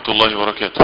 الله وبركاته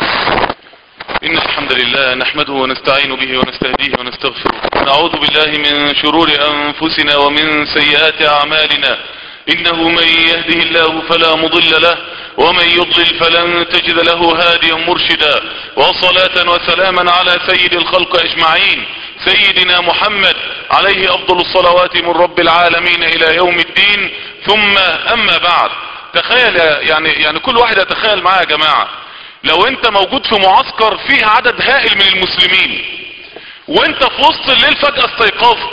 إن الحمد لله نحمده ونستعين به ونستهديه ونستغفره نعوذ بالله من شرور أنفسنا ومن سيئات أعمالنا إنه من يهده الله فلا مضل له ومن يضلل فلن تجد له هاديا مرشدا وصلاة وسلاما على سيد الخلق أجمعين سيدنا محمد عليه أفضل الصلوات من رب العالمين إلى يوم الدين ثم أما بعد تخيل يعني يعني كل واحد يتخيل معايا يا جماعة لو انت موجود في معسكر فيه عدد هائل من المسلمين وانت في وسط الليل فجأة استيقظت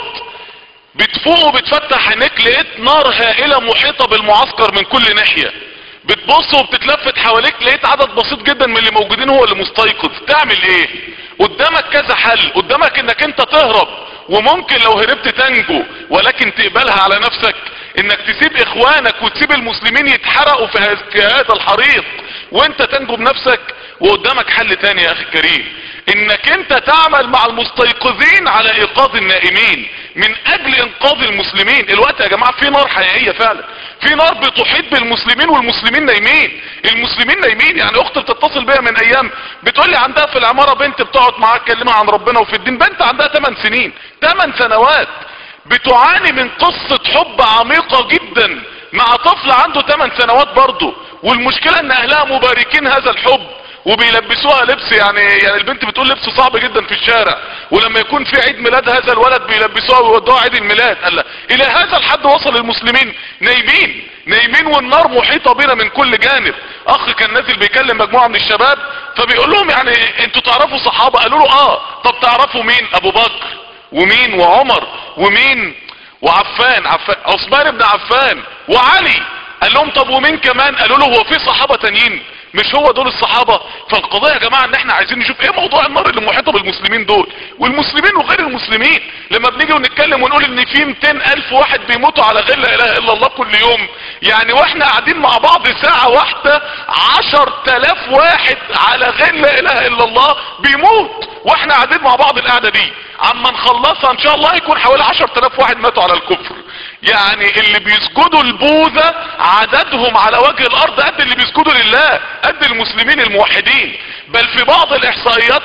بتفوق وبتفتح عينيك لقيت نار هائلة محيطة بالمعسكر من كل ناحية بتبص وبتتلفت حواليك لقيت عدد بسيط جدا من اللي موجودين هو اللي مستيقظ تعمل ايه قدامك كذا حل قدامك انك انت تهرب وممكن لو هربت تنجو ولكن تقبلها على نفسك انك تسيب اخوانك وتسيب المسلمين يتحرقوا في هذا الحريق وانت تنجو بنفسك وقدامك حل تاني يا اخي الكريم انك انت تعمل مع المستيقظين على ايقاظ النائمين من اجل انقاذ المسلمين الوقت يا جماعة في نار حقيقية فعلا في نار بتحيط بالمسلمين والمسلمين نايمين المسلمين نايمين يعني اختي بتتصل بيا من ايام بتقول لي عندها في العمارة بنت بتقعد معاها تكلمها عن ربنا وفي الدين بنت عندها 8 سنين 8 سنوات بتعاني من قصة حب عميقة جدا مع طفل عنده 8 سنوات برضه والمشكلة ان اهلها مباركين هذا الحب وبيلبسوها لبس يعني يعني البنت بتقول لبس صعب جدا في الشارع ولما يكون في عيد ميلاد هذا الولد بيلبسوها ويودوها عيد الميلاد قال لا الى هذا الحد وصل المسلمين نايمين نايمين والنار محيطة بنا من كل جانب اخ كان نازل بيكلم مجموعة من الشباب فبيقول لهم يعني انتوا تعرفوا صحابة قالوا له اه طب تعرفوا مين ابو بكر ومين وعمر ومين وعفان عفان عثمان بن عفان وعلي قال لهم طب ومين كمان قالوا له هو في صحابة تانيين مش هو دول الصحابة فالقضية يا جماعة ان احنا عايزين نشوف ايه موضوع النار اللي محيطة بالمسلمين دول والمسلمين وغير المسلمين لما بنيجي ونتكلم ونقول ان في 200 الف واحد بيموتوا على غير لا اله الا الله كل يوم يعني واحنا قاعدين مع بعض ساعة واحدة عشر تلاف واحد على غير لا اله الا الله بيموت واحنا قاعدين مع بعض القعدة دي عما نخلصها ان شاء الله يكون حوالي عشر تلاف واحد ماتوا على الكفر يعني اللي بيسجدوا البوذا عددهم على وجه الارض قد اللي بيسجدوا لله قد المسلمين الموحدين بل في بعض الاحصائيات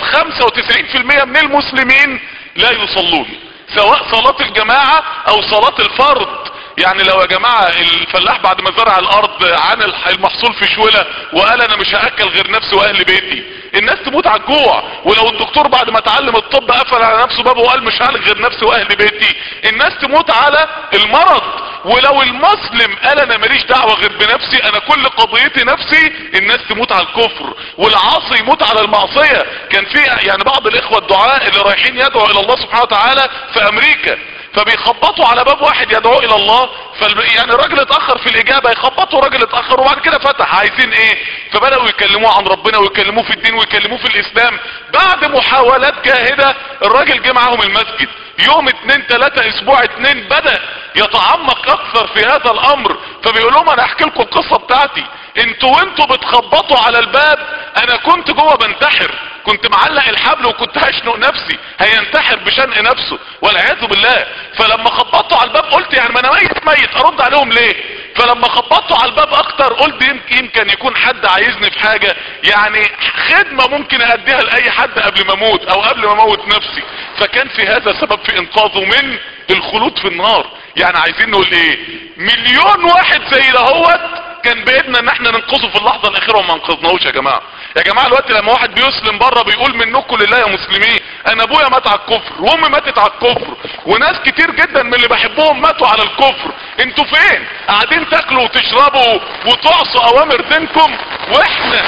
95% من المسلمين لا يصلون سواء صلاة الجماعة او صلاة الفرد يعني لو يا جماعة الفلاح بعد ما زرع الارض عن المحصول في شولة وقال انا مش هاكل غير نفسي واهل بيتي الناس تموت على الجوع ولو الدكتور بعد ما اتعلم الطب قفل على نفسه بابه وقال مش هعالج غير نفسي واهل بيتي الناس تموت على المرض ولو المسلم قال انا ماليش دعوة غير بنفسي انا كل قضيتي نفسي الناس تموت على الكفر والعاصي يموت على المعصية كان في يعني بعض الاخوة الدعاء اللي رايحين يدعوا الى الله سبحانه وتعالى في امريكا فبيخبطوا على باب واحد يدعو الى الله فال... يعني راجل اتاخر في الاجابه يخبطوا راجل اتاخر وبعد كده فتح عايزين ايه فبداوا يكلموه عن ربنا ويكلموه في الدين ويكلموه في الاسلام بعد محاولات جاهده الراجل جه معاهم المسجد يوم اتنين تلاتة اسبوع اتنين بدأ يتعمق اكثر في هذا الامر فبيقول لهم انا احكي لكم القصة بتاعتي انتوا وانتوا بتخبطوا على الباب انا كنت جوه بنتحر كنت معلق الحبل وكنت هشنق نفسي هينتحر بشنق نفسه والعياذ بالله فلما خبطوا على الباب قلت يعني ما انا ميت ميت ارد عليهم ليه فلما خبطوا على الباب اكتر قلت يمكن يكون حد عايزني في حاجة يعني خدمة ممكن اديها لاي حد قبل ما اموت او قبل ما اموت نفسي فكان في هذا سبب في انقاذه من الخلود في النار يعني عايزين نقول ايه مليون واحد زي دهوت كان بايدنا ان احنا ننقذه في اللحظة الاخيرة وما انقذناهوش يا جماعة يا جماعة الوقت لما واحد بيسلم بره بيقول منكم لله يا مسلمين انا ابويا مات على الكفر وامي ماتت على الكفر وناس كتير جدا من اللي بحبهم ماتوا على الكفر انتوا فين قاعدين تاكلوا وتشربوا وتعصوا اوامر دينكم واحنا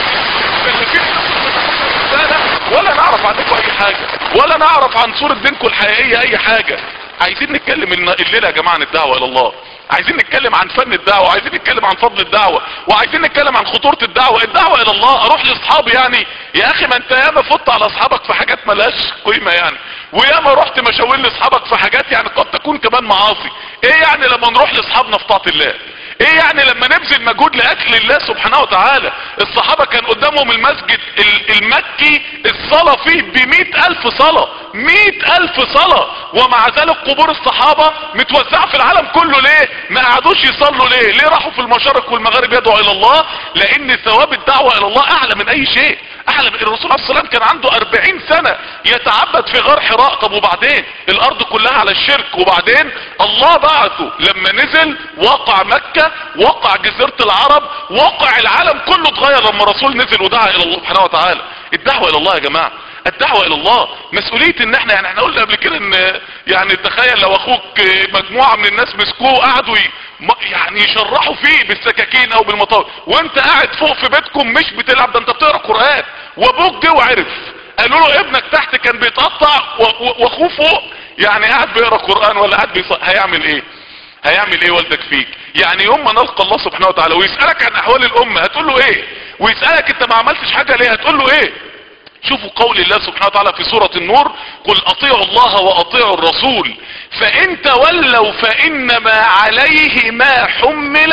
ولا نعرف عنكم اي حاجة ولا نعرف عن صورة دينكم الحقيقية اي حاجة عايزين نتكلم الليلة يا جماعة عن الدعوة الى الله عايزين نتكلم عن فن الدعوة عايزين نتكلم عن فضل الدعوة وعايزين نتكلم عن خطورة الدعوة الدعوة الى الله اروح لاصحابي يعني يا اخي ما انت ياما فضت على اصحابك في حاجات ملهاش قيمة يعني وياما رحت مشاوير لاصحابك في حاجات يعني قد تكون كمان معاصي ايه يعني لما نروح لاصحابنا في طاعة الله ايه يعني لما نبذل مجهود لاجل الله سبحانه وتعالى الصحابة كان قدامهم قدامهم المسجد المكي الصلاة فيه بمئة الف صلاة مئة الف صلاة ومع ذلك قبور الصحابة متوزعة في العالم كله ليه ما قعدوش يصلوا ليه ليه راحوا في المشارق والمغارب يدعوا الى الله لان ثواب الدعوة الى الله اعلى من اي شيء اعلى من الرسول عليه الصلاة والسلام كان عنده اربعين سنة يتعبد في غار حراء طب وبعدين الارض كلها على الشرك وبعدين الله بعثه لما نزل وقع مكة وقع جزيرة العرب وقع العالم كله اتغير لما الرسول نزل ودعا الى الله سبحانه وتعالى الدعوة الى الله يا جماعة الدعوة الى الله مسؤولية ان احنا يعني احنا قلنا قبل كده ان يعني تخيل لو اخوك مجموعة من الناس مسكوه قعدوا يعني يشرحوا فيه بالسكاكين او بالمطار وانت قاعد فوق في بيتكم مش بتلعب ده انت بتقرا قرآن وابوك جه وعرف قالوا له ابنك تحت كان بيتقطع واخوه فوق يعني قاعد بيقرا قرآن ولا قاعد بيص... هيعمل ايه هيعمل ايه والدك فيك يعني يوم ما نلقى الله سبحانه وتعالى ويسألك عن احوال الامة هتقول له ايه ويسألك انت ما عملتش حاجة ليه هتقول له ايه شوفوا قول الله سبحانه وتعالى في سورة النور قل اطيعوا الله واطيعوا الرسول فان تولوا فانما عليه ما حمل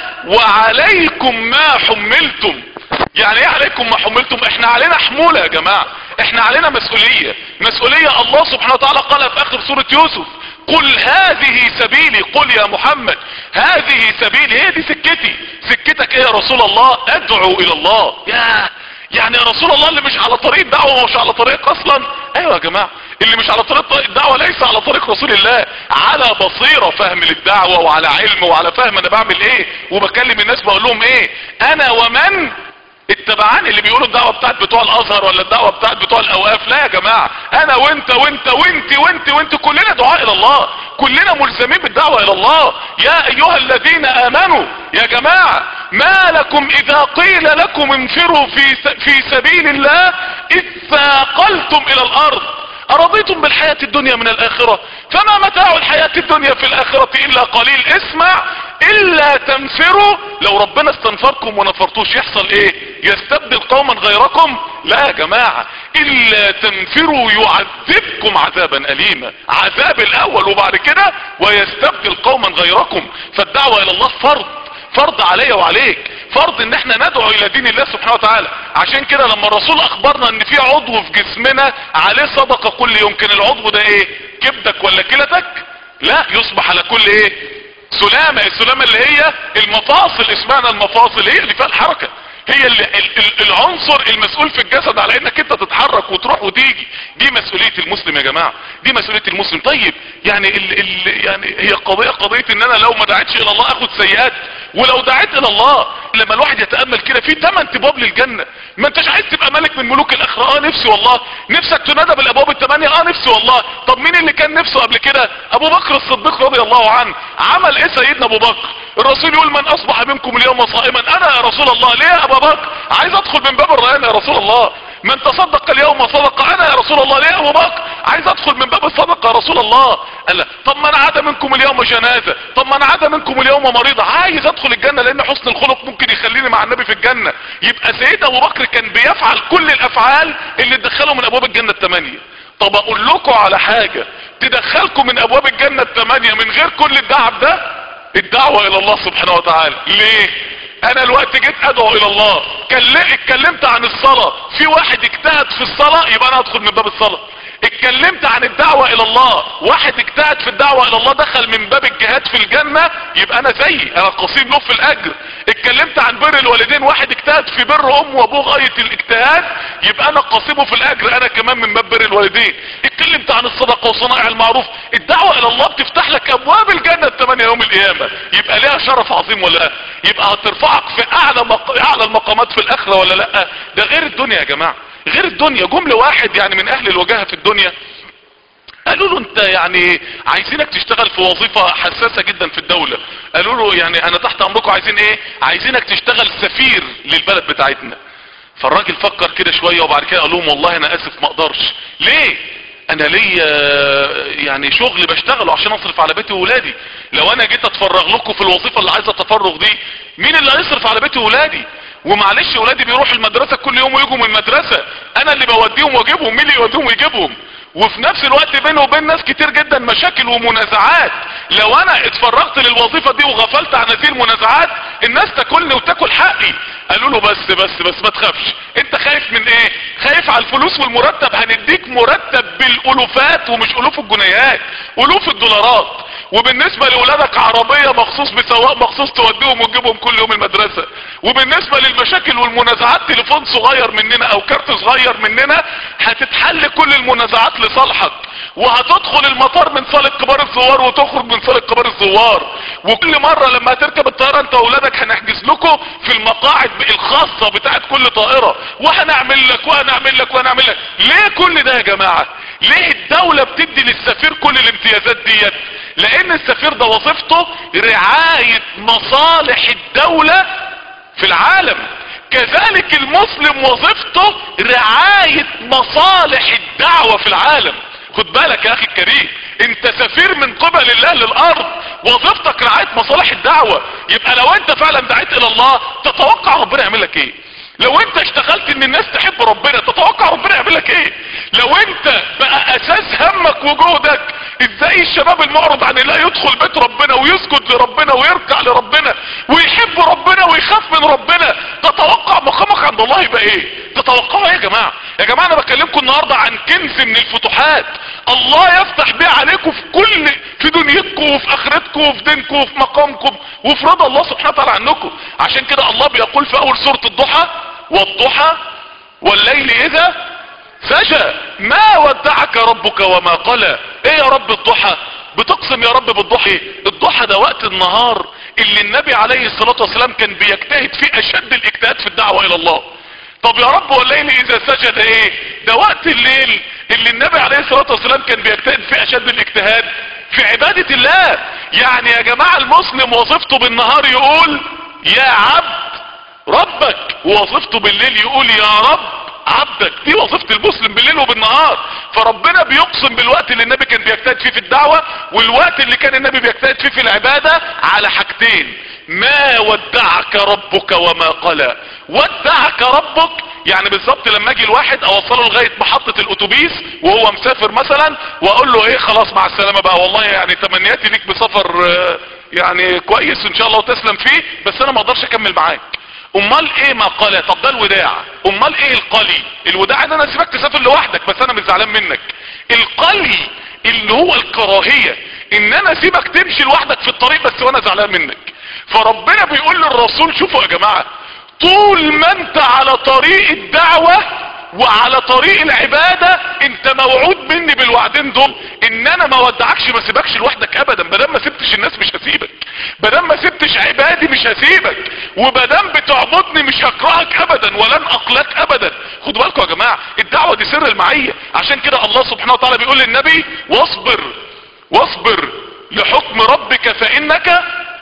وعليكم ما حملتم يعني ايه عليكم ما حملتم احنا علينا حمولة يا جماعة احنا علينا مسؤولية مسؤولية الله سبحانه وتعالى قال في اخر سورة يوسف قل هذه سبيلي قل يا محمد هذه سبيلي هي دي سكتي سكتك ايه يا رسول الله ادعو الى الله يا يعني يا رسول الله اللي مش على طريق دعوة ومش على طريق اصلا ايوه يا جماعة اللي مش على طريق الدعوة ليس على طريق رسول الله على بصيرة فهم للدعوة وعلى علم وعلى فهم انا بعمل ايه وبكلم الناس بقول لهم ايه انا ومن اتبعاني اللي بيقولوا الدعوة بتاعت بتوع الازهر ولا الدعوة بتاعت بتوع الاوقاف لا يا جماعة انا وانت وانت وانت وانت وانت كلنا دعاء الى الله كلنا ملزمين بالدعوة الى الله يا ايها الذين امنوا يا جماعة ما لكم اذا قيل لكم انفروا في, في سبيل الله اذ ثاقلتم الى الارض ارضيتم بالحياة الدنيا من الاخرة فما متاع الحياة الدنيا في الاخرة الا قليل اسمع الا تنفروا لو ربنا استنفركم ونفرتوش يحصل ايه يستبدل قوما غيركم لا يا جماعة الا تنفروا يعذبكم عذابا اليما عذاب الاول وبعد كده ويستبدل قوما غيركم فالدعوة الى الله فرض فرض عليا وعليك فرض ان احنا ندعو الى دين الله سبحانه وتعالى عشان كده لما الرسول اخبرنا ان في عضو في جسمنا عليه صدقة كل يوم كان العضو ده ايه كبدك ولا كلتك لا يصبح على كل ايه سلامة السلامة اللي هي المفاصل اسمها المفاصل هي اللي فيها الحركة هي اللي العنصر المسؤول في الجسد على انك انت تتحرك وتروح وتيجي دي مسؤولية المسلم يا جماعة دي مسؤولية المسلم طيب يعني ال ال يعني هي قضية قضية ان انا لو ما دعيتش الى الله اخد سيئات ولو دعيت الى الله لما الواحد يتأمل كده في 8 ابواب للجنة ما انتش عايز تبقى ملك من ملوك الاخرة اه نفسي والله نفسك تنادى بالابواب الثمانية اه نفسي والله طب مين اللي كان نفسه قبل كده ابو بكر الصديق رضي الله عنه عمل ايه سيدنا ابو بكر الرسول يقول من اصبح منكم اليوم صائما انا يا رسول الله ليه يا ابو بكر عايز ادخل من باب الريان يا رسول الله من تصدق اليوم صدق انا يا رسول الله ليه يا ابو بكر عايز ادخل من باب الصدقه يا رسول الله قال لا طب من عاد منكم اليوم جنازه طب من عاد منكم اليوم مريضه عايز ادخل الجنه لان حسن الخلق ممكن يخليني مع النبي في الجنه يبقى سيدنا ابو بكر كان بيفعل كل الافعال اللي تدخله من ابواب الجنه الثمانيه طب اقول لكم على حاجه تدخلكم من ابواب الجنه الثمانيه من غير كل الدعب ده الدعوه الى الله سبحانه وتعالى ليه انا الوقت جيت ادعو الى الله اتكلمت عن الصلاة في واحد اجتهد في الصلاة يبقى انا ادخل من باب الصلاة اتكلمت عن الدعوة الى الله واحد اجتهد في الدعوة الى الله دخل من باب الجهاد في الجنة يبقى انا زيي انا قصيب له في الاجر اتكلمت عن بر الوالدين واحد اجتهد في بر امه وابوه غاية الاجتهاد يبقى انا قصيبه في الاجر انا كمان من باب بر الوالدين اتكلمت عن الصدقة وصنائع المعروف الدعوة الى الله بتفتح لك ابواب الجنة الثمانية يوم القيامة يبقى ليها شرف عظيم ولا لا يبقى هترفعك في اعلى مق... اعلى المقامات في الاخرة ولا لا ده غير الدنيا يا جماعة غير الدنيا جملة واحد يعني من اهل الوجاهة في الدنيا قالوا له انت يعني عايزينك تشتغل في وظيفة حساسة جدا في الدولة قالوا له يعني انا تحت امركم عايزين ايه عايزينك تشتغل سفير للبلد بتاعتنا فالراجل فكر كده شوية وبعد كده قال لهم والله انا اسف ما اقدرش ليه انا ليا يعني شغل بشتغله عشان اصرف على بيتي وولادي لو انا جيت اتفرغ لكم في الوظيفة اللي عايزة التفرغ دي مين اللي هيصرف على بيتي وولادي ومعلش ولادي بيروحوا المدرسة كل يوم ويجوا من المدرسة انا اللي بوديهم واجيبهم مين اللي يوديهم ويجيبهم وفي نفس الوقت بينه وبين ناس كتير جدا مشاكل ومنازعات لو انا اتفرغت للوظيفة دي وغفلت عن هذه المنازعات الناس تاكلني وتاكل حقي قالوا له بس بس بس ما تخافش انت خايف من ايه خايف على الفلوس والمرتب هنديك مرتب بالالوفات ومش الوف الجنيهات الوف الدولارات وبالنسبة لولادك عربية مخصوص بسواق مخصوص توديهم وتجيبهم كل يوم المدرسة وبالنسبة للمشاكل والمنازعات تليفون صغير مننا او كارت صغير مننا هتتحل كل المنازعات لصالحك وهتدخل المطار من صالة كبار الزوار وتخرج من صالة كبار الزوار وكل مرة لما هتركب الطيارة انت واولادك هنحجز لكم في المقاعد الخاصة بتاعت كل طائرة وهنعمل لك وهنعمل لك وهنعمل لك ليه كل ده يا جماعة ليه الدولة بتدي للسفير كل الامتيازات ديت لان السفير ده وظيفته رعاية مصالح الدولة في العالم كذلك المسلم وظيفته رعاية مصالح الدعوة في العالم خد بالك يا اخي الكريم انت سفير من قبل الله للارض وظيفتك رعاية مصالح الدعوة يبقى لو انت فعلا دعيت الى الله تتوقع ربنا يعمل لك ايه لو انت اشتغلت ان الناس تحب ربنا تتوقع ربنا يعمل لك ايه لو انت بقى اساس همك وجهدك ازاي الشباب المعرض عن الله يدخل بيت ربنا ويسجد لربنا ويركع لربنا ويحب ربنا ويخاف من ربنا تتوقع مقامك عند الله يبقى ايه تتوقعوا ايه يا جماعة يا جماعة انا بكلمكم النهاردة عن كنز من الفتوحات الله يفتح بيه عليكم في كل في دنيتكم وفي اخرتكم وفي دينكم وفي مقامكم وفي رضا الله سبحانه وتعالى عنكم عشان كده الله بيقول في اول سورة الضحى والضحى والليل اذا سجى ما ودعك ربك وما قلى ايه يا رب الضحى بتقسم يا رب بالضحى ايه الضحى ده وقت النهار اللي النبي عليه الصلاة والسلام كان بيجتهد فيه اشد الاجتهاد في الدعوة الى الله طب يا رب والليل اذا سجد ايه ده وقت الليل اللي النبي عليه الصلاة والسلام كان بيجتهد فيه اشد الاجتهاد في عبادة الله يعني يا جماعة المسلم وظيفته بالنهار يقول يا عبد ربك ووظيفته بالليل يقول يا رب عبدك دي وظيفة المسلم بالليل وبالنهار فربنا بيقسم بالوقت اللي النبي كان بيجتهد فيه في الدعوة والوقت اللي كان النبي بيجتهد فيه في العبادة على حاجتين ما ودعك ربك وما قلى ودعك ربك يعني بالظبط لما اجي الواحد اوصله لغاية محطة الاتوبيس وهو مسافر مثلا واقول له ايه خلاص مع السلامة بقى والله يعني تمنياتي ليك بسفر يعني كويس ان شاء الله وتسلم فيه بس انا ما اقدرش اكمل معاك امال ايه ما قال طب ده الوداع امال ايه القلي الوداع ان انا اسيبك تسافر لوحدك بس انا مش زعلان منك القلي اللي هو الكراهية ان انا اسيبك تمشي لوحدك في الطريق بس وانا زعلان منك فربنا بيقول للرسول شوفوا يا جماعة طول ما انت على طريق الدعوة وعلى طريق العبادة انت موعود مني بالوعدين دول ان انا ما ودعكش ما سيبكش لوحدك ابدا بدل ما سبتش الناس مش هسيبك بدل ما سبتش عبادي مش هسيبك وبدل بتعبدني مش هكرهك ابدا ولن اقلك ابدا خدوا بالكم يا جماعة الدعوة دي سر المعية عشان كده الله سبحانه وتعالى بيقول للنبي واصبر واصبر لحكم ربك فانك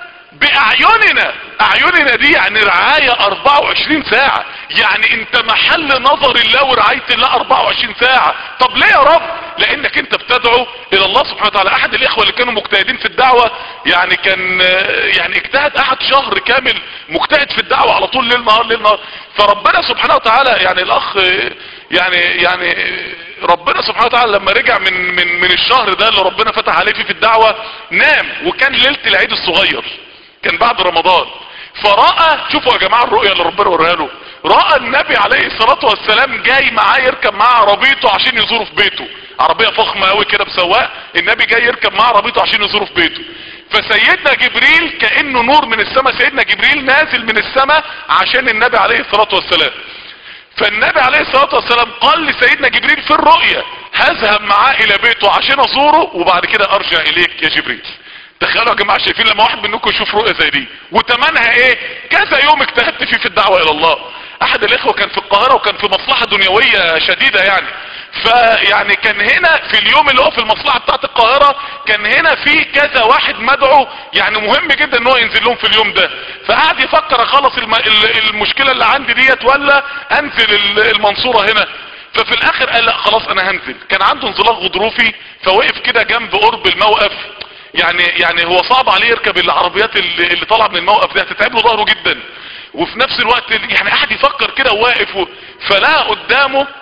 باعيننا اعيننا دي يعني رعاية 24 ساعة يعني انت محل نظر الله ورعاية الله 24 ساعة طب ليه يا رب لانك انت بتدعو الى الله سبحانه وتعالى احد الاخوة اللي كانوا مجتهدين في الدعوة يعني كان يعني اجتهد احد شهر كامل مجتهد في الدعوة على طول ليل نهار ليل نهار فربنا سبحانه وتعالى يعني الاخ يعني يعني ربنا سبحانه وتعالى لما رجع من من من الشهر ده اللي ربنا فتح عليه فيه في الدعوة نام وكان ليلة العيد الصغير كان بعد رمضان فرأى شوفوا يا جماعة الرؤية اللي ربنا وريها له رأى النبي عليه الصلاة والسلام جاي معاه يركب معاه عربيته عشان يزوره في بيته عربية فخمة قوي كده بسواق النبي جاي يركب معاه عربيته عشان يزوره في بيته فسيدنا جبريل كأنه نور من السماء سيدنا جبريل نازل من السماء عشان النبي عليه الصلاة والسلام فالنبي عليه الصلاة والسلام قال لسيدنا جبريل في الرؤية هذهب معاه الى بيته عشان ازوره وبعد كده ارجع اليك يا جبريل تخيلوا يا جماعة شايفين لما واحد منكم يشوف رؤية زي دي وتمنها ايه كذا يوم اجتهدت فيه في الدعوة الى الله احد الاخوة كان في القاهرة وكان في مصلحة دنيوية شديدة يعني فيعني كان هنا في اليوم اللي هو في المصلحة بتاعت القاهرة كان هنا في كذا واحد مدعو يعني مهم جدا ان هو ينزل لهم في اليوم ده فقعد يفكر اخلص الم... المشكلة اللي عندي ديت ولا انزل المنصورة هنا ففي الاخر قال لا خلاص انا هنزل كان عنده انزلاق غضروفي فوقف كده جنب قرب الموقف يعني يعني هو صعب عليه يركب العربيات اللي, اللي طالعه من الموقف ده هتتعب له ظهره جدا وفي نفس الوقت يعني قاعد يفكر كده وواقف و... فلقى قدامه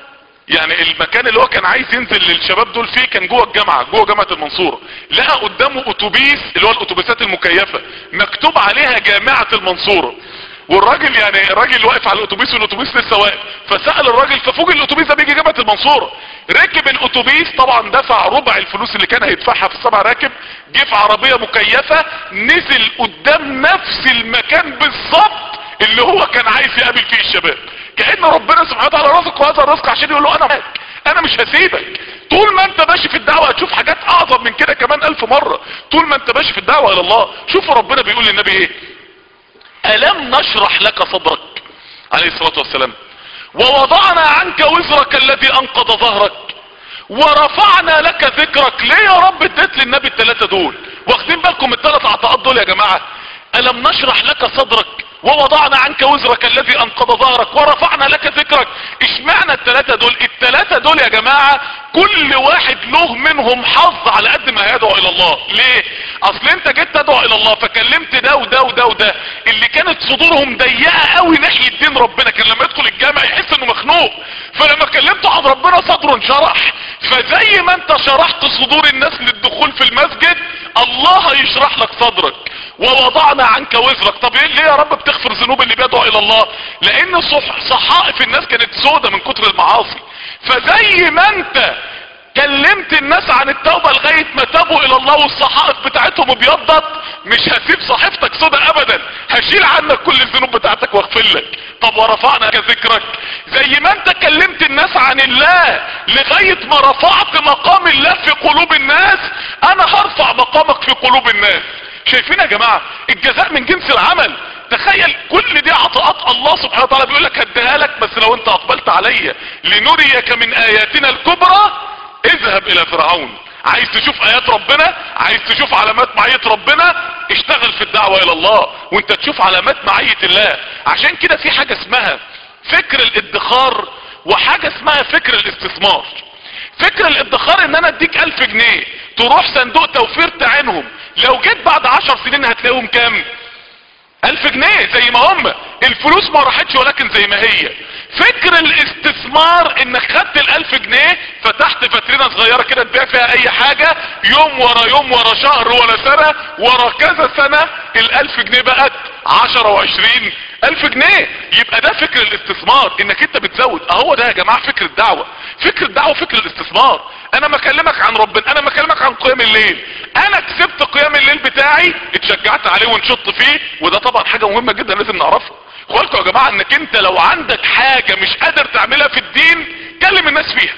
يعني المكان اللي هو كان عايز ينزل للشباب دول فيه كان جوه الجامعة جوه جامعة المنصورة لقى قدامه اتوبيس اللي هو الاتوبيسات المكيفة مكتوب عليها جامعة المنصورة والراجل يعني الراجل واقف على الاتوبيس والاتوبيس لسه واقف فسأل الراجل ففوجئ الاتوبيس ده بيجي جامعة المنصورة ركب الاتوبيس طبعا دفع ربع الفلوس اللي كان هيدفعها في السبع راكب جه في عربية مكيفة نزل قدام نفس المكان بالظبط اللي هو كان عايز يقابل فيه الشباب كأن ربنا سبحانه وتعالى رزق هذا الرزق عشان يقول له انا معاك انا مش هسيبك طول ما انت ماشي في الدعوة هتشوف حاجات اعظم من كده كمان الف مرة طول ما انت ماشي في الدعوة الى الله شوفوا ربنا بيقول للنبي ايه الم نشرح لك صدرك عليه الصلاة والسلام ووضعنا عنك وزرك الذي انقض ظهرك ورفعنا لك ذكرك ليه يا رب اديت للنبي الثلاثة دول واخدين بالكم الثلاث عطاءات دول يا جماعة الم نشرح لك صدرك ووضعنا عنك وزرك الذي انقض ظهرك ورفعنا لك ذكرك اشمعنى الثلاثة دول الثلاثة دول يا جماعة كل واحد له منهم حظ على قد ما يدعو الى الله ليه اصل انت جيت تدعو الى الله فكلمت ده وده وده وده اللي كانت صدورهم ضيقه قوي ناحيه دين ربنا كان لما يدخل الجامع يحس انه مخنوق فلما كلمته عن ربنا صدره انشرح فزي ما انت شرحت صدور الناس للدخول في المسجد الله يشرح لك صدرك ووضعنا عنك وزرك طب ليه يا رب بتغفر ذنوب اللي بيدعو الى الله لان صح صحائف الناس كانت سودة من كتر المعاصي فزي ما انت كلمت الناس عن التوبة لغاية ما تابوا الى الله والصحائف بتاعتهم ابيضت مش هسيب صحيفتك سودة ابدا هشيل عنك كل الذنوب بتاعتك واغفر لك طب ورفعنا ذكرك زي ما انت كلمت الناس عن الله لغاية ما رفعت مقام الله في قلوب الناس انا هرفع مقامك في قلوب الناس شايفين يا جماعة الجزاء من جنس العمل تخيل كل دي عطاءات الله سبحانه وتعالى بيقول لك هديها لك بس لو انت اقبلت عليا لنريك من اياتنا الكبرى اذهب الى فرعون عايز تشوف ايات ربنا عايز تشوف علامات معية ربنا اشتغل في الدعوة الى الله وانت تشوف علامات معية الله عشان كده في حاجة اسمها فكر الادخار وحاجة اسمها فكر الاستثمار فكر الادخار ان انا اديك الف جنيه تروح صندوق توفير تعينهم لو جيت بعد عشر سنين هتلاقيهم كام الف جنيه زي ما هم الفلوس ما راحتش ولكن زي ما هي فكر الاستثمار انك خدت الالف جنيه فتحت فترينة صغيرة كده تبيع فيها اي حاجة يوم ورا يوم ورا شهر ولا سنة ورا كذا سنة الالف جنيه بقت عشرة وعشرين الف جنيه يبقى ده فكر الاستثمار انك انت بتزود اهو ده يا جماعة فكر الدعوة فكر الدعوة فكر الاستثمار انا ما اكلمك عن ربنا انا ما اكلمك عن قيام الليل انا كسبت قيام الليل بتاعي اتشجعت عليه ونشط فيه وده طبعا حاجة مهمة جدا لازم نعرفها قلت يا جماعة انك انت لو عندك حاجة مش قادر تعملها في الدين كلم الناس فيها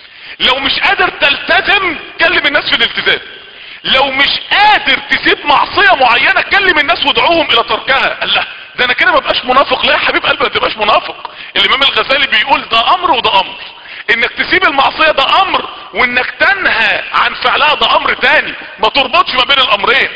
لو مش قادر تلتزم كلم الناس في الالتزام لو مش قادر تسيب معصية معينة كلم الناس وادعوهم الى تركها قال لا ده انا كده ما بقاش منافق لا يا حبيب قلبي ما تبقاش منافق الامام الغزالي بيقول ده امر وده امر انك تسيب المعصية ده امر وانك تنهى عن فعلها ده امر تاني ما تربطش ما بين الامرين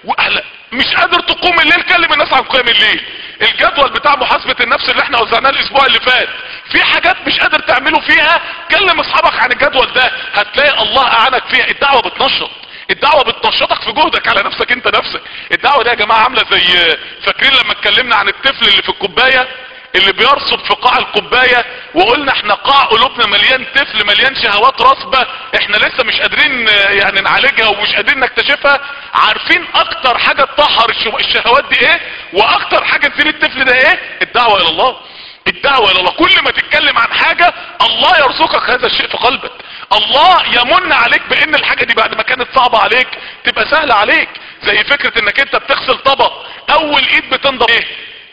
مش قادر تقوم الليل كلم الناس عن قيام الليل الجدول بتاع محاسبة النفس اللي احنا وزعناه الاسبوع اللي فات في حاجات مش قادر تعمله فيها كلم اصحابك عن الجدول ده هتلاقي الله اعانك فيها الدعوة بتنشط الدعوة بتنشطك في جهدك على نفسك انت نفسك الدعوة دي يا جماعة عاملة زي فاكرين لما اتكلمنا عن الطفل اللي في الكوباية اللي بيرصد في قاع الكوباية وقلنا احنا قاع قلوبنا مليان طفل مليان شهوات رصبة احنا لسه مش قادرين يعني نعالجها ومش قادرين نكتشفها عارفين اكتر حاجة تطهر الشهوات دي ايه واكتر حاجة تزيل الطفل ده ايه الدعوة الى الله الدعوة الى الله كل ما تتكلم عن حاجة الله يرزقك هذا الشيء في قلبك الله يمن عليك بان الحاجة دي بعد ما كانت صعبة عليك تبقى سهلة عليك زي فكرة انك انت بتغسل طبق اول ايد بتنضف ايه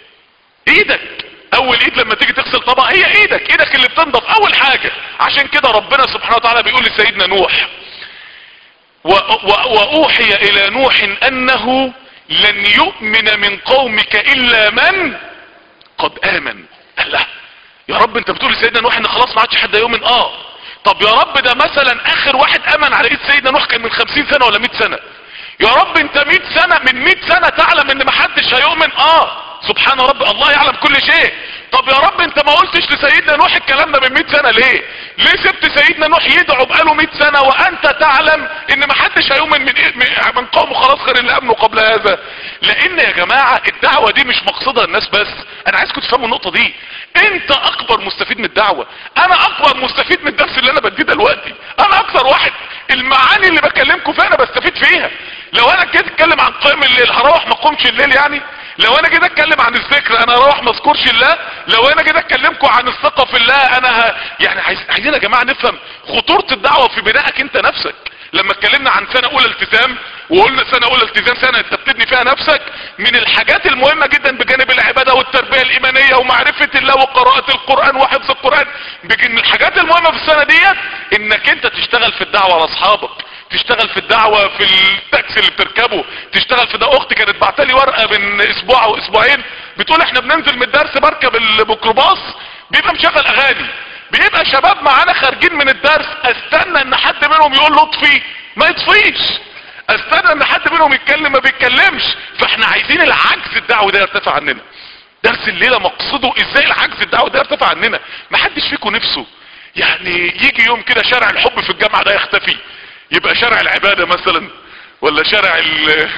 ايدك اول ايد لما تيجي تغسل طبق هي ايدك ايدك اللي بتنضف اول حاجة عشان كده ربنا سبحانه وتعالى بيقول لسيدنا نوح و و واوحي الى نوح انه لن يؤمن من قومك الا من قد امن الله يا رب انت بتقول لسيدنا نوح ان خلاص ما عادش حد يؤمن اه طب يا رب ده مثلا اخر واحد امن على ايد سيدنا نوح كان من خمسين سنة ولا مئة سنة يا رب انت مئة سنة من مئة سنة تعلم ان محدش هيؤمن اه سبحان رب الله يعلم كل شيء طب يا رب انت ما قلتش لسيدنا نوح الكلام ده من 100 سنة ليه ليه سبت سيدنا نوح يدعو بقاله 100 سنة وانت تعلم ان ما حدش هيؤمن من, من قومه خلاص غير اللي امنوا قبل هذا لان يا جماعة الدعوة دي مش مقصدها الناس بس انا عايزكم تفهموا النقطة دي انت اكبر مستفيد من الدعوة الدعوة انا اكبر مستفيد من الدرس اللي انا بديه دلوقتي انا اكثر واحد المعاني اللي بكلمكم فيها انا بستفيد فيها لو انا جيت اتكلم عن قيام الليل هروح ما اقومش الليل يعني لو انا جيت اتكلم عن الذكر انا هروح ما اذكرش الله لو انا جيت اكلمكم عن الثقه في الله انا ه... يعني عايز... عايزين يا جماعه نفهم خطوره الدعوه في بنائك انت نفسك لما اتكلمنا عن سنه اولى التزام وقلنا سنه اولى التزام سنه انت بتبني فيها نفسك من الحاجات المهمه جدا بجانب العباده والتربيه الايمانيه ومعرفه الله وقراءه القران وحفظ القران من الحاجات المهمه في السنه ديت انك انت تشتغل في الدعوه على اصحابك تشتغل في الدعوة في التاكسي اللي بتركبه تشتغل في ده اختي كانت بعتلي ورقة من اسبوع او اسبوعين بتقول احنا بننزل من الدرس بركب الميكروباص بيبقى مشغل اغاني بيبقى شباب معانا خارجين من الدرس استنى ان حد منهم يقول له اطفي ما يطفيش استنى ان حد منهم يتكلم ما بيتكلمش فاحنا عايزين العجز الدعوي ده يرتفع عننا درس الليلة مقصده ازاي العجز الدعوي ده يرتفع عننا ما حدش فيكم نفسه يعني يجي يوم كده شارع الحب في الجامعة ده يختفي يبقى شارع العبادة مثلا ولا شارع ال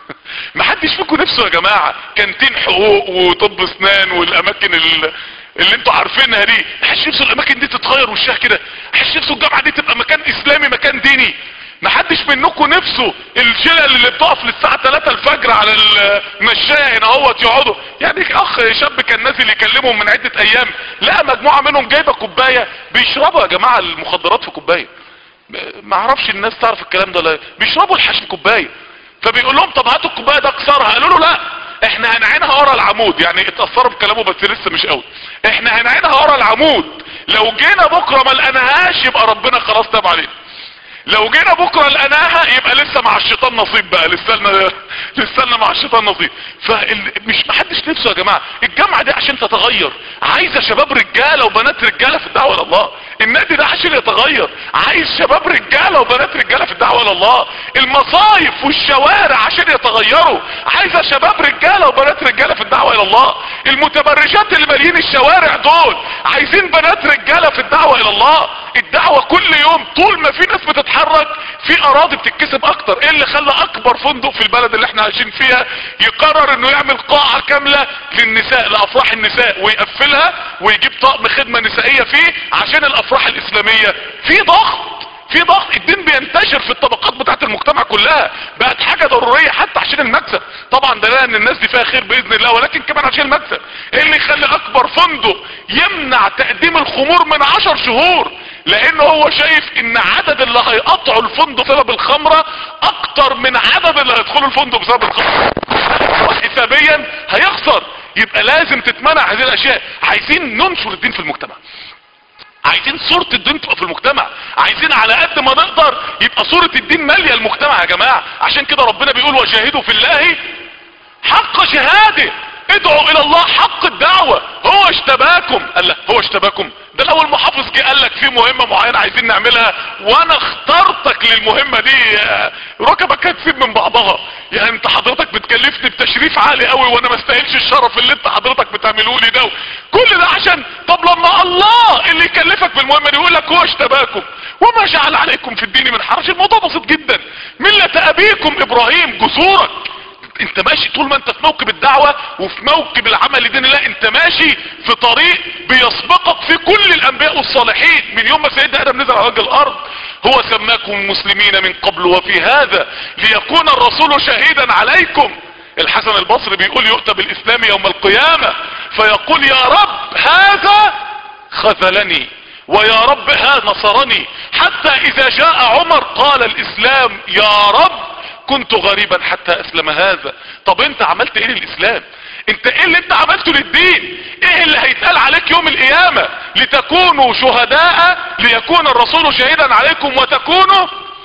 ما حدش فيكم نفسه يا جماعة كانتين حقوق وطب اسنان والاماكن ال... اللي انتوا عارفينها دي حدش نفسه الاماكن دي تتغير وشها كده حدش نفسه الجامعة دي تبقى مكان اسلامي مكان ديني ما حدش منكم نفسه الشلل اللي بتقف للساعة 3 الفجر على المشاية هنا اهوت يقعدوا يعني اخ شاب كان نازل يكلمهم من عدة ايام لقى مجموعة منهم جايبة كوباية بيشربوا يا جماعة المخدرات في كوباية ما اعرفش الناس تعرف الكلام ده لا بيشربوا الحشيش كوبايه فبيقول لهم طب هاتوا الكوبايه ده اكسرها قالوا له لا احنا هنعينها ورا العمود يعني اتاثروا بكلامه بس لسه مش قوي احنا هنعينها ورا العمود لو جينا بكره ما لقيناهاش يبقى ربنا خلاص تاب علينا لو جينا بكره لقيناها يبقى لسه مع الشيطان نصيب بقى لسه لنا لسه لنا مع الشيطان نصيب فمش محدش نفسه يا جماعه الجامعه دي عشان تتغير عايزه شباب رجاله وبنات رجاله في الدعوه الى الله النادي ده عشان يتغير عايز شباب رجاله وبنات رجاله في الدعوه الى الله المصايف والشوارع عشان يتغيروا عايزه شباب رجاله وبنات رجاله في الدعوه الى الله المتبرجات اللي مالين الشوارع دول عايزين بنات رجاله في الدعوه الى الله الدعوه كل يوم طول ما في ناس بتتحرك في اراضي بتتكسب اكتر ايه اللي خلى اكبر فندق في البلد اللي احنا عايشين فيها يقرر انه يعمل قاعة كاملة للنساء لافراح النساء ويقفلها ويجيب طقم خدمة نسائية فيه عشان الافراح الاسلامية في ضغط في ضغط الدين بينتشر في الطبقات بتاعت المجتمع كلها بقت حاجة ضرورية حتى عشان المكسب طبعا ده ان الناس دي فيها خير باذن الله ولكن كمان عشان المكسب ايه اللي يخلي اكبر فندق يمنع تقديم الخمور من عشر شهور لان هو شايف ان عدد اللي هيقطعوا الفندق بسبب الخمرة اكتر من عدد اللي هيدخلوا الفندق بسبب الخمرة حسابيا هيخسر يبقى لازم تتمنع هذه الاشياء عايزين ننشر الدين في المجتمع عايزين صورة الدين تبقى في المجتمع عايزين على قد ما نقدر يبقى صورة الدين مالية المجتمع يا جماعة عشان كده ربنا بيقول وجاهدوا في الله حق شهاده ادعوا الى الله حق الدعوة هو اشتباكم قال لا هو اشتباكم ده لو المحافظ جه قال لك في مهمة معينة عايزين نعملها وانا اخترتك للمهمة دي ركبك هتسيب من بعضها يعني انت حضرتك بتكلفني بتشريف عالي قوي وانا ما استاهلش الشرف اللي انت حضرتك بتعمله لي ده كل ده عشان طب لما الله اللي يكلفك بالمهمة دي يقول لك هو اشتباكم وما جعل عليكم في الدين من حرج الموضوع بسيط جدا ملة ابيكم ابراهيم جسورك انت ماشي طول ما انت في موكب الدعوة وفي موكب العمل لدين الله انت ماشي في طريق بيسبقك في كل الانبياء والصالحين من يوم ما سيدنا ادم نزل على وجه الارض هو سماكم مسلمين من قبل وفي هذا ليكون الرسول شهيدا عليكم الحسن البصري بيقول يؤتى بالاسلام يوم القيامة فيقول يا رب هذا خذلني ويا رب هذا نصرني حتى اذا جاء عمر قال الاسلام يا رب كنت غريبا حتى اسلم هذا طب انت عملت ايه للاسلام انت ايه اللي انت عملته للدين ايه اللي هيتقال عليك يوم القيامة لتكونوا شهداء ليكون الرسول شهيدا عليكم وتكونوا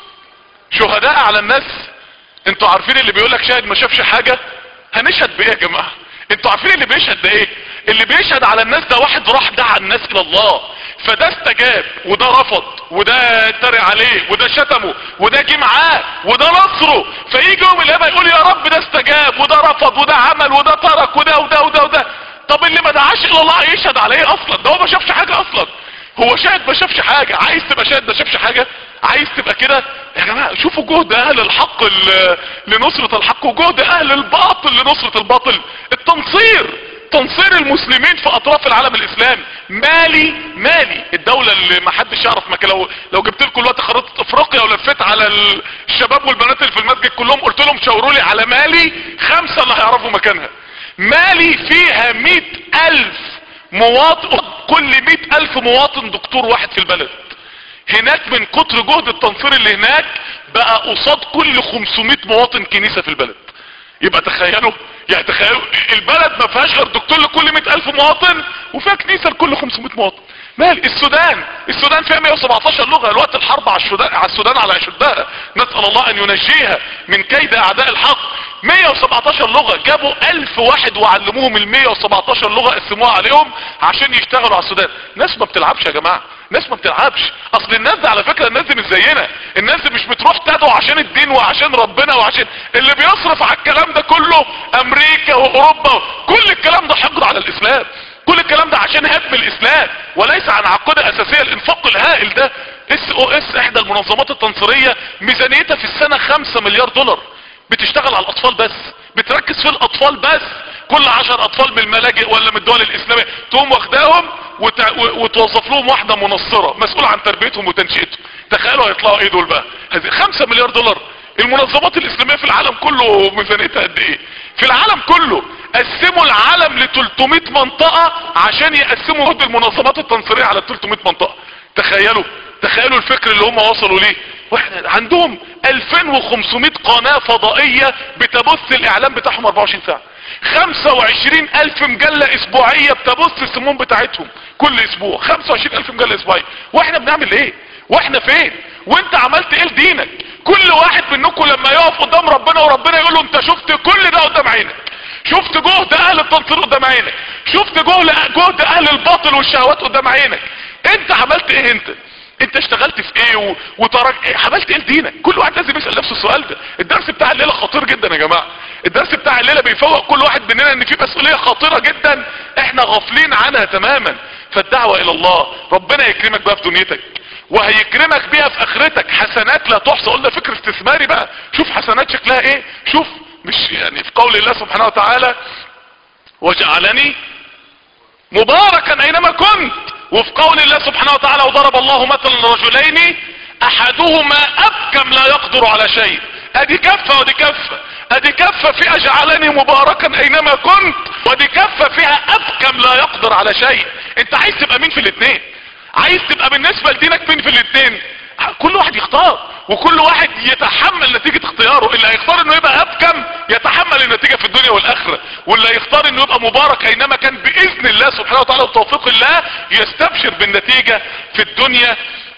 شهداء على الناس انتوا عارفين اللي بيقولك شاهد ما شافش حاجة هنشهد بايه يا جماعة انتوا عارفين اللي بيشهد ده ايه اللي بيشهد على الناس ده واحد راح دعا الناس الى الله فده استجاب وده رفض وده اتريق عليه وده شتمه وده جه معاه وده نصره فيجي يوم القيامه يقول يا رب ده استجاب وده رفض وده عمل وده ترك وده وده وده وده طب اللي ما دعاش الى الله يشهد على ايه اصلا ده هو ما شافش حاجه اصلا هو شاهد ما شافش حاجه عايز تبقى شاهد ما شافش حاجه عايز تبقى كده يا جماعه شوفوا جهد اهل الحق لنصره الحق وجهد اهل الباطل لنصره الباطل التنصير تنصير المسلمين في اطراف العالم الاسلامي مالي مالي الدولة اللي ما حدش يعرف مكان لو لو جبت لكم الوقت خريطة افريقيا ولفيت على الشباب والبنات اللي في المسجد كلهم قلت لهم شاوروا لي على مالي خمسة اللي هيعرفوا مكانها مالي فيها مئة الف مواطن كل مئة الف مواطن دكتور واحد في البلد هناك من كتر جهد التنصير اللي هناك بقى قصاد كل 500 مواطن كنيسة في البلد يبقى تخيلوا يعني تخيلوا البلد ما فيهاش غير دكتور لكل 100 الف مواطن وفيها كنيسة لكل 500 مواطن مال السودان السودان فيها 117 لغة الوقت الحرب على السودان على السودان على اشدها نسأل الله ان ينجيها من كيد اعداء الحق 117 لغة جابوا 1000 واحد وعلموهم ال 117 لغة قسموها عليهم عشان يشتغلوا على السودان ناس ما بتلعبش يا جماعة ناس ما بتلعبش اصل الناس دي على فكرة الناس دي مش زينا الناس دي مش بتروح تدعو عشان الدين وعشان ربنا وعشان اللي بيصرف على الكلام ده كله امريكا واوروبا كل الكلام ده حقد على الاسلام كل الكلام ده عشان هدم الاسلام وليس عن عقيدة اساسية الانفاق الهائل ده اس او اس احدى المنظمات التنصيرية ميزانيتها في السنة 5 مليار دولار بتشتغل على الاطفال بس بتركز في الاطفال بس كل عشر اطفال من الملاجئ ولا من الدول الاسلامية تقوم واخداهم وت... وتوظف لهم واحدة منصرة مسؤولة عن تربيتهم وتنشئتهم تخيلوا هيطلعوا ايه دول بقى هذه 5 مليار دولار المنظمات الاسلامية في العالم كله ميزانيتها قد ايه في العالم كله قسموا العالم ل 300 منطقة عشان يقسموا جهد المنظمات التنصيرية على 300 منطقة تخيلوا تخيلوا الفكر اللي هم وصلوا ليه واحنا عندهم 2500 قناة فضائية بتبث الاعلام بتاعهم 24 ساعة 25 الف مجلة اسبوعية بتبث السموم بتاعتهم كل اسبوع 25 الف مجلة اسبوعية واحنا بنعمل ايه واحنا فين وانت عملت ايه لدينك كل واحد منكم لما يقف قدام ربنا وربنا يقول له انت شفت كل ده قدام عينك شفت جهد اهل التنصير قدام عينك شفت جهد جهد اهل الباطل والشهوات قدام عينك انت عملت ايه انت انت اشتغلت في ايه و... وترك ايه عملت ايه لدينك كل واحد لازم يسال نفسه السؤال ده الدرس بتاع الليله خطير جدا يا جماعه الدرس بتاع الليله بيفوق كل واحد مننا ان في مسؤوليه خطيره جدا احنا غافلين عنها تماما فالدعوه الى الله ربنا يكرمك بقى في دنيتك وهيكرمك بيها في اخرتك حسنات لا تحصى قلنا فكر استثماري بقى شوف حسنات شكلها ايه شوف مش يعني في قول الله سبحانه وتعالى وجعلني مباركا اينما كنت وفي قول الله سبحانه وتعالى وضرب الله مثلا رجلين احدهما ابكم لا يقدر على شيء ادي كفة ودي كفة ادي كفة فيها جعلني مباركا اينما كنت ودي كفة فيها ابكم لا يقدر على شيء انت عايز تبقى مين في الاثنين عايز تبقى بالنسبة لدينك مين في الاثنين كل واحد يختار وكل واحد يتحمل نتيجة اختياره اللي هيختار انه يبقى ابكم يتحمل النتيجة في الدنيا والاخرة واللي هيختار انه يبقى مبارك اينما كان باذن الله سبحانه وتعالى وتوفيق الله يستبشر بالنتيجة في الدنيا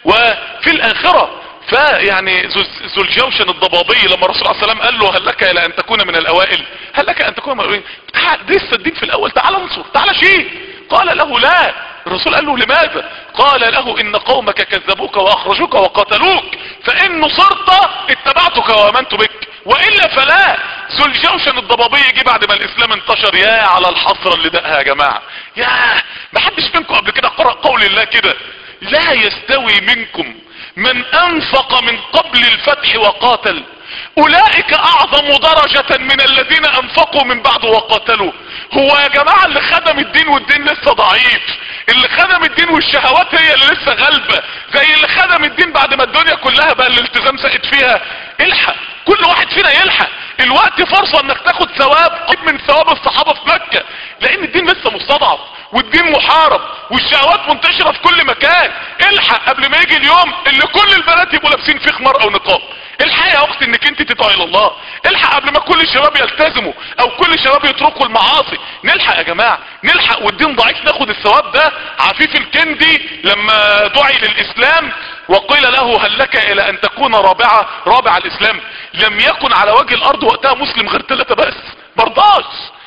وفي الاخرة فيعني ذو الجوشن الضبابي لما الرسول عليه السلام قال له هل لك الى ان تكون من الاوائل هل لك ان تكون من الاوائل لسه الدين في الاول تعال انصر تعال شيء قال له لا الرسول قال له لماذا قال له ان قومك كذبوك واخرجوك وقتلوك فان نصرت اتبعتك وامنت بك والا فلا ذو الجوشن الضبابي جه بعد ما الاسلام انتشر يا على الحسره اللي دقها يا جماعه يا ما حدش منكم قبل كده قرأ قول الله كده لا يستوي منكم من انفق من قبل الفتح وقاتل اولئك اعظم درجة من الذين انفقوا من بعد وقاتلوا هو يا جماعة اللي خدم الدين والدين لسه ضعيف اللي خدم الدين والشهوات هي اللي لسه غالبة زي اللي خدم الدين بعد ما الدنيا كلها بقى الالتزام سقط فيها الحق كل واحد فينا يلحق الوقت فرصة انك تاخد ثواب قريب من ثواب الصحابة في مكة لان الدين لسه مستضعف والدين محارب والشهوات منتشرة في كل مكان الحق قبل ما يجي اليوم اللي كل البنات يبقوا لابسين فيه خمار او نقاب الحق يا وقت انك انت تدعي الى الله الحق قبل ما كل الشباب يلتزموا او كل الشباب يتركوا المعاصي نلحق يا جماعة نلحق والدين ضعيف ناخد الثواب ده عفيف الكندي لما دعي للاسلام وقيل له هل لك الى ان تكون رابعة رابع الاسلام لم يكن على وجه الارض وقتها مسلم غير ثلاثة بس برضاش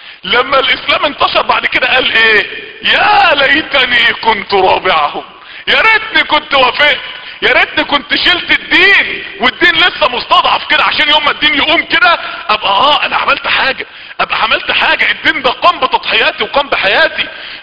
لما الاسلام انتشر بعد كده قال ايه يا ليتني كنت رابعهم يا ريتني كنت وافقت يا ريتني كنت شلت الدين والدين لسه مستضعف كده عشان يوم ما الدين يقوم كده ابقى اه انا عملت حاجة ابقى عملت حاجة الدين ده قام بتضحياتي وقام بحياتي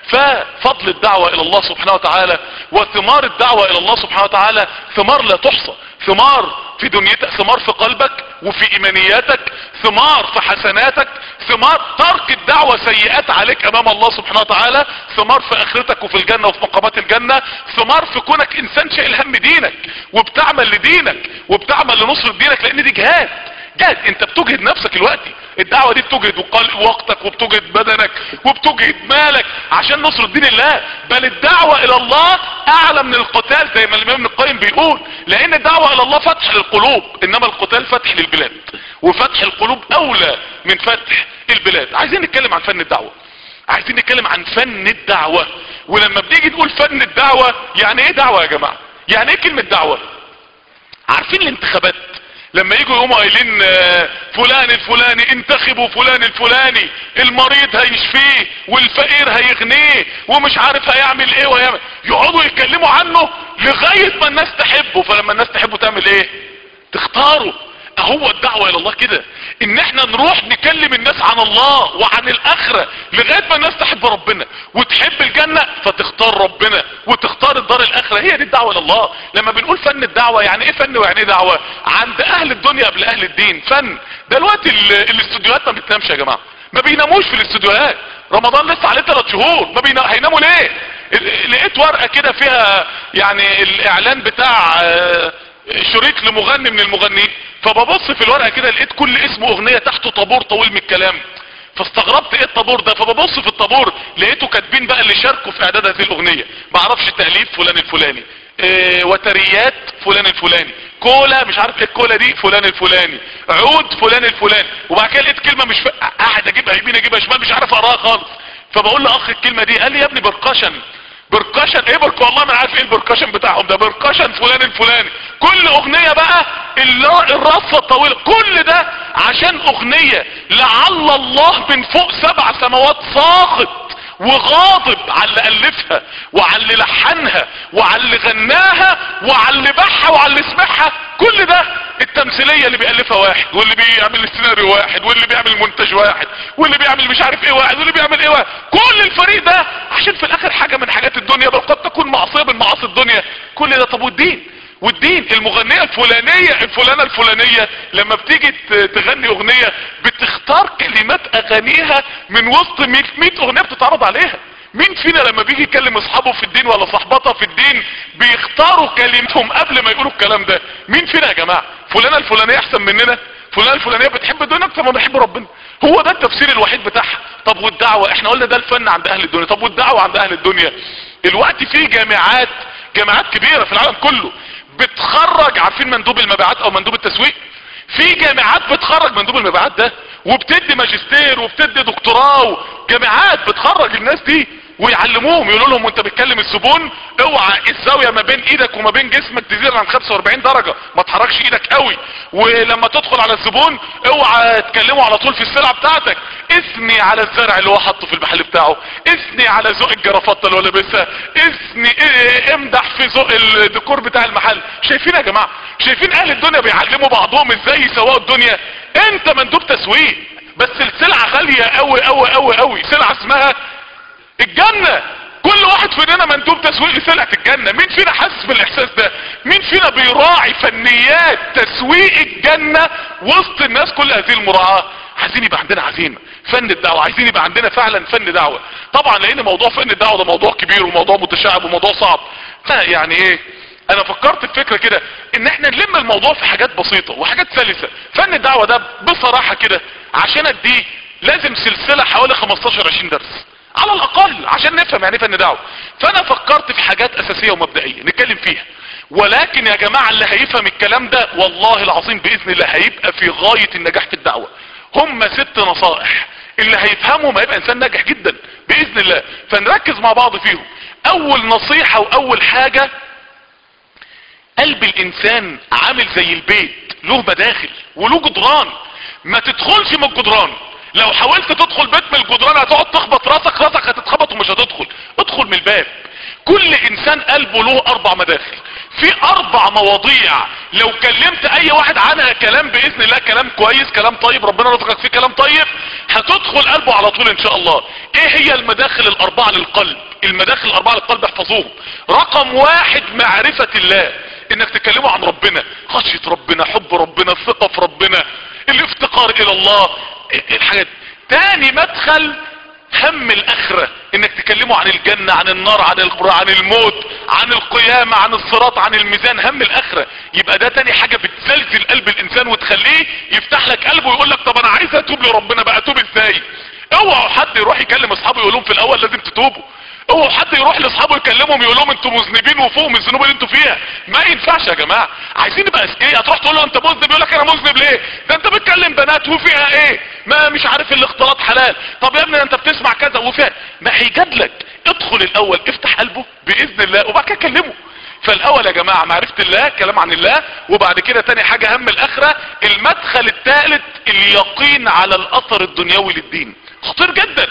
ففضل الدعوة الى الله سبحانه وتعالى وثمار الدعوة الى الله سبحانه وتعالى ثمار لا تحصى ثمار في دنيتك ثمار في قلبك وفي ايمانياتك ثمار في حسناتك ثمار ترك الدعوة سيئات عليك امام الله سبحانه وتعالى ثمار في اخرتك وفي الجنة وفي مقامات الجنة ثمار في كونك انسان شايل هم دينك وبتعمل لدينك وبتعمل لنصرة دينك لان دي جهاد جهد انت بتجهد نفسك الوقتي الدعوة دي بتجهد وقل- وقتك وبتجهد بدنك وبتجهد مالك عشان نصرة دين الله بل الدعوة الى الله اعلى من القتال زي ما الامام ابن القيم بيقول لان الدعوة الى الله فتح للقلوب انما القتال فتح للبلاد وفتح القلوب اولى من فتح البلاد عايزين نتكلم عن فن الدعوة عايزين نتكلم عن فن الدعوة ولما بنيجي نقول فن الدعوة يعني ايه دعوة يا جماعة يعني ايه كلمة دعوة عارفين الانتخابات لما يجوا يقوموا قايلين آه، فلان الفلاني انتخبوا فلان الفلاني المريض هيشفيه والفقير هيغنيه ومش عارف هيعمل ايه ويعمل يقعدوا يتكلموا عنه لغاية ما الناس تحبه فلما الناس تحبه تعمل ايه تختاره هو الدعوة الى الله كده ان احنا نروح نكلم الناس عن الله وعن الاخرة لغاية ما الناس تحب ربنا وتحب الجنة فتختار ربنا وتختار الدار الاخرة هي دي الدعوة الى الله لما بنقول فن الدعوة يعني ايه فن ويعني ايه دعوة عند اهل الدنيا قبل اهل الدين فن دلوقتي ال- الاستوديوهات ما بتنامش يا جماعة ما بيناموش في الاستوديوهات رمضان لسه عليه ثلاث شهور ما بينا... هيناموا ليه ال- لقيت ورقة كده فيها يعني الاعلان بتاع آه، شريط لمغني من المغنيين فببص في الورقة كده لقيت كل اسم اغنية تحته طابور طويل من الكلام فاستغربت ايه الطابور ده فببص في الطابور لقيته كاتبين بقى اللي شاركوا في اعداد هذه الاغنية معرفش تأليف فلان الفلاني إيه وتريات فلان الفلاني كولا مش عارف ايه الكولا دي فلان الفلاني عود فلان الفلاني وبعد كده لقيت كلمة مش ف... قاعد اجيبها يمين اجيبها شمال مش عارف اقراها خالص فبقول لاخ الكلمة دي قال لي يا ابني بركشن بركشن ايه برك والله ما أنا عارف ايه البركشن بتاعهم ده بركشن فلان الفلاني كل اغنية بقى الل- الرصة الطويلة كل ده عشان اغنية لعل الله من فوق سبع سماوات ساخط وغاضب على اللي الفها وعلى اللي لحنها وعلى اللي غناها وعلى اللي باعها وعلى اللي سمعها كل ده التمثيلية اللي بيألفها واحد واللي بيعمل السيناريو واحد واللي بيعمل المونتاج واحد واللي بيعمل مش عارف ايه واحد واللي بيعمل ايه واحد كل الفريق ده عشان في الاخر حاجة من حاجات الدنيا بل قد تكون معصية من معاصي الدنيا كل ده طب والدين والدين المغنية الفلانية الفلانة الفلانية لما بتيجي ت- تغني اغنية بتختار كلمات اغانيها من وسط 100 100 اغنية بتتعرض عليها مين فينا لما بيجي يكلم اصحابه في الدين ولا صحباتها في الدين بيختاروا كلمتهم قبل ما يقولوا الكلام ده مين فينا يا جماعة فلانة الفلانية احسن مننا فلانة الفلانية بتحب الدنيا اكتر ما بتحب ربنا هو ده التفسير الوحيد بتاعها طب والدعوة احنا قلنا ده الفن عند اهل الدنيا طب والدعوة عند اهل الدنيا الوقت في جامعات جامعات كبيرة في العالم كله بتخرج عارفين مندوب المبيعات او مندوب التسويق في جامعات بتخرج مندوب المبيعات ده وبتدي ماجستير وبتدي دكتوراه جامعات بتخرج الناس دي ويعلموهم يقولوا لهم وانت بتكلم الزبون اوعى الزاويه ما بين ايدك وما بين جسمك تزيد عن 45 درجه ما تحركش ايدك قوي ولما تدخل على الزبون اوعى تكلمه على طول في السلعه بتاعتك اثني على الزرع اللي هو حاطه في المحل بتاعه اثني على ذوق الجرافطه اللي هو لابسها اثني اه، امدح في ذوق الديكور بتاع المحل شايفين يا جماعه شايفين اهل الدنيا بيعلموا بعضهم ازاي يسوقوا الدنيا انت مندوب تسويق بس السلعه غاليه قوي قوي قوي قوي سلعه اسمها الجنة كل واحد فينا مندوب تسويق لسلعة الجنة مين فينا حاسس بالاحساس ده مين فينا بيراعي فنيات تسويق الجنة وسط الناس كل هذه المراعاة عايزين يبقى عندنا عزيمة فن الدعوة عايزين يبقى عندنا فعلا فن دعوة طبعا لان موضوع فن الدعوة ده موضوع كبير وموضوع متشعب وموضوع صعب لا يعني ايه انا فكرت في فكرة كده ان احنا نلم الموضوع في حاجات بسيطة وحاجات سلسة فن الدعوة ده بصراحة كده عشان اديه لازم سلسلة حوالي 15 20 درس على الاقل عشان نفهم يعني إيه فن دعوة فانا فكرت في حاجات اساسية ومبدئية نتكلم فيها ولكن يا جماعة اللي هيفهم الكلام ده والله العظيم باذن الله هيبقى في غاية النجاح في الدعوة هم ست نصائح اللي هيفهمهم هيبقى انسان ناجح جدا باذن الله فنركز مع بعض فيهم اول نصيحة واول حاجة قلب الانسان عامل زي البيت له مداخل وله جدران ما تدخلش من الجدران لو حاولت تدخل بيت من الجدران هتقعد تخبط راسك راسك هتتخبط ومش هتدخل ادخل من الباب كل انسان قلبه له اربع مداخل في اربع مواضيع لو كلمت اي واحد عنها كلام باذن الله كلام كويس كلام طيب ربنا رزقك فيه كلام طيب هتدخل قلبه على طول ان شاء الله ايه هي المداخل الاربعة للقلب المداخل الاربعة للقلب احفظوهم رقم واحد معرفة الله انك تكلموا عن ربنا خشية ربنا حب ربنا الثقة في ربنا الافتقار الى الله الحاجات تاني مدخل هم الاخرة انك تكلموا عن الجنة عن النار عن القبر عن الموت عن القيامة عن الصراط عن الميزان هم الاخرة يبقى ده تاني حاجة بتزلزل قلب الانسان وتخليه يفتح لك قلبه ويقول لك طب انا عايز اتوب لربنا بقى اتوب ازاي اوعوا حد يروح يكلم اصحابه يقول لهم في الاول لازم تتوبوا اوعوا حد يروح لاصحابه يكلمهم يقول لهم انتوا مذنبين وفوق من الذنوب اللي انتوا فيها ما ينفعش يا جماعه عايزين نبقى اذكياء هتروح تقول له انت مذنب يقول لك انا مذنب ليه ده انت بتكلم بنات وفيها ايه ما مش عارف الاختلاط حلال طب يا ابني انت بتسمع كذا وفيها ما هيجادلك ادخل الاول افتح قلبه باذن الله وبعد كده كلمه فالاول يا جماعة معرفة الله كلام عن الله وبعد كده تاني حاجة هم الاخرة المدخل الثالث اليقين على الاثر الدنيوي للدين خطير جدا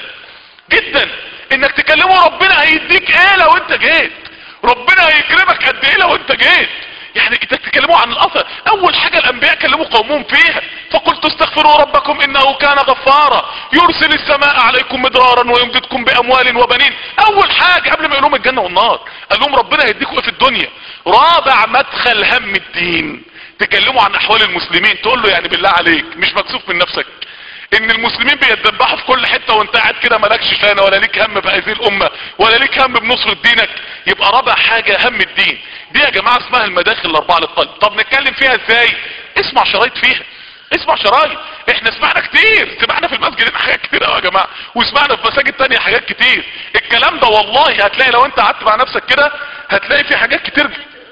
جدا انك تكلمه ربنا هيديك ايه لو انت جيت ربنا هيكرمك قد ايه لو انت جيت يعني انت تتكلموا عن الاثر اول حاجة الانبياء كلموا قومهم فيها فقلت استغفروا ربكم انه كان غفارا يرسل السماء عليكم مدرارا ويمددكم باموال وبنين اول حاجة قبل ما يقول لهم الجنة والنار قال لهم ربنا هيديكم ايه في الدنيا رابع مدخل هم الدين تكلموا عن احوال المسلمين تقول له يعني بالله عليك مش مكسوف من نفسك ان المسلمين بيتذبحوا في كل حتة وانت قاعد كده مالكش شانة ولا ليك هم بهذه الامة ولا ليك هم بنصرة دينك يبقى رابع حاجة هم الدين دي يا جماعة اسمها المداخل الاربعة للقلب طب نتكلم فيها ازاي اسمع شرايط فيها اسمع شرايط احنا سمعنا كتير سمعنا في المسجد هنا حاجات كتير قوي يا جماعة وسمعنا في مساجد تانية حاجات كتير الكلام ده والله هتلاقي لو انت قعدت مع نفسك كده هتلاقي في حاجات كتير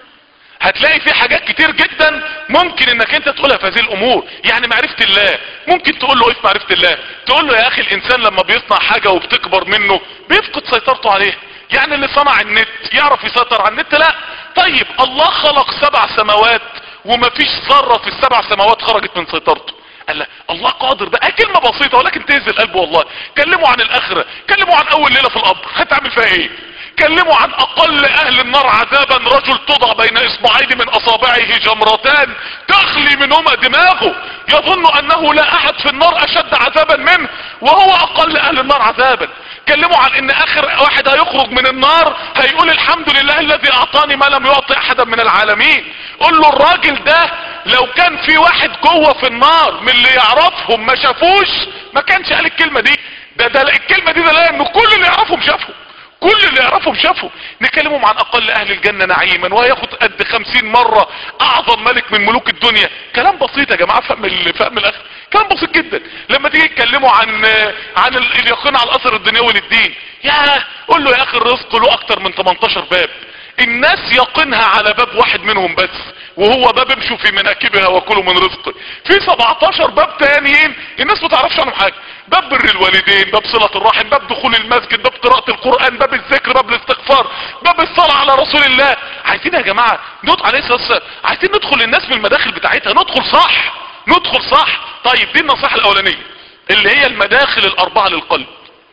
هتلاقي في حاجات كتير جدا ممكن انك انت تقولها في هذه الامور يعني معرفة الله ممكن تقول له ايه في معرفة الله تقول له يا اخي الانسان لما بيصنع حاجة وبتكبر منه بيفقد سيطرته عليها يعني اللي صنع النت يعرف يسيطر على النت لا طيب الله خلق سبع سماوات ومفيش ذرة في السبع سماوات خرجت من سيطرته قال لا الله قادر بقى كلمة بسيطة ولكن تهز القلب والله كلموا عن الاخرة كلموا عن اول ليلة في القبر هتعمل فيها ايه كلموا عن اقل اهل النار عذابا رجل تضع بين اصبعين من اصابعه جمرتان تخلي منهما دماغه يظن انه لا احد في النار اشد عذابا منه وهو اقل اهل النار عذابا كلموا عن ان اخر واحد هيخرج من النار هيقول الحمد لله الذي اعطاني ما لم يعطي احدا من العالمين قول له الراجل ده لو كان في واحد جوه في النار من اللي يعرفهم ما شافوش ما كانش قال الكلمة دي ده, ده الكلمة دي دلالة ان كل اللي يعرفهم شافوا كل اللي يعرفهم شافوا نكلمهم عن اقل اهل الجنة نعيما وهياخد قد خمسين مرة اعظم ملك من ملوك الدنيا كلام بسيط يا جماعة فهم فهم الاخر كلام بسيط جدا لما تيجي تكلموا عن عن اليقين على الاثر الدنيوي للدين يا قول له يا اخي الرزق له اكتر من 18 باب الناس يقينها على باب واحد منهم بس وهو باب امشوا في مناكبها وكلوا من رزقه في 17 باب تانيين الناس ما تعرفش عنهم حاجه باب بر الوالدين باب صلة الرحم باب دخول المسجد باب قراءة القرآن باب الذكر باب الاستغفار باب الصلاة على رسول الله عايزين يا جماعة ندخل عليه الصلاة عايزين ندخل الناس من المداخل بتاعتها ندخل صح ندخل صح طيب دي النصيحة الاولانية اللي هي المداخل الاربعة للقلب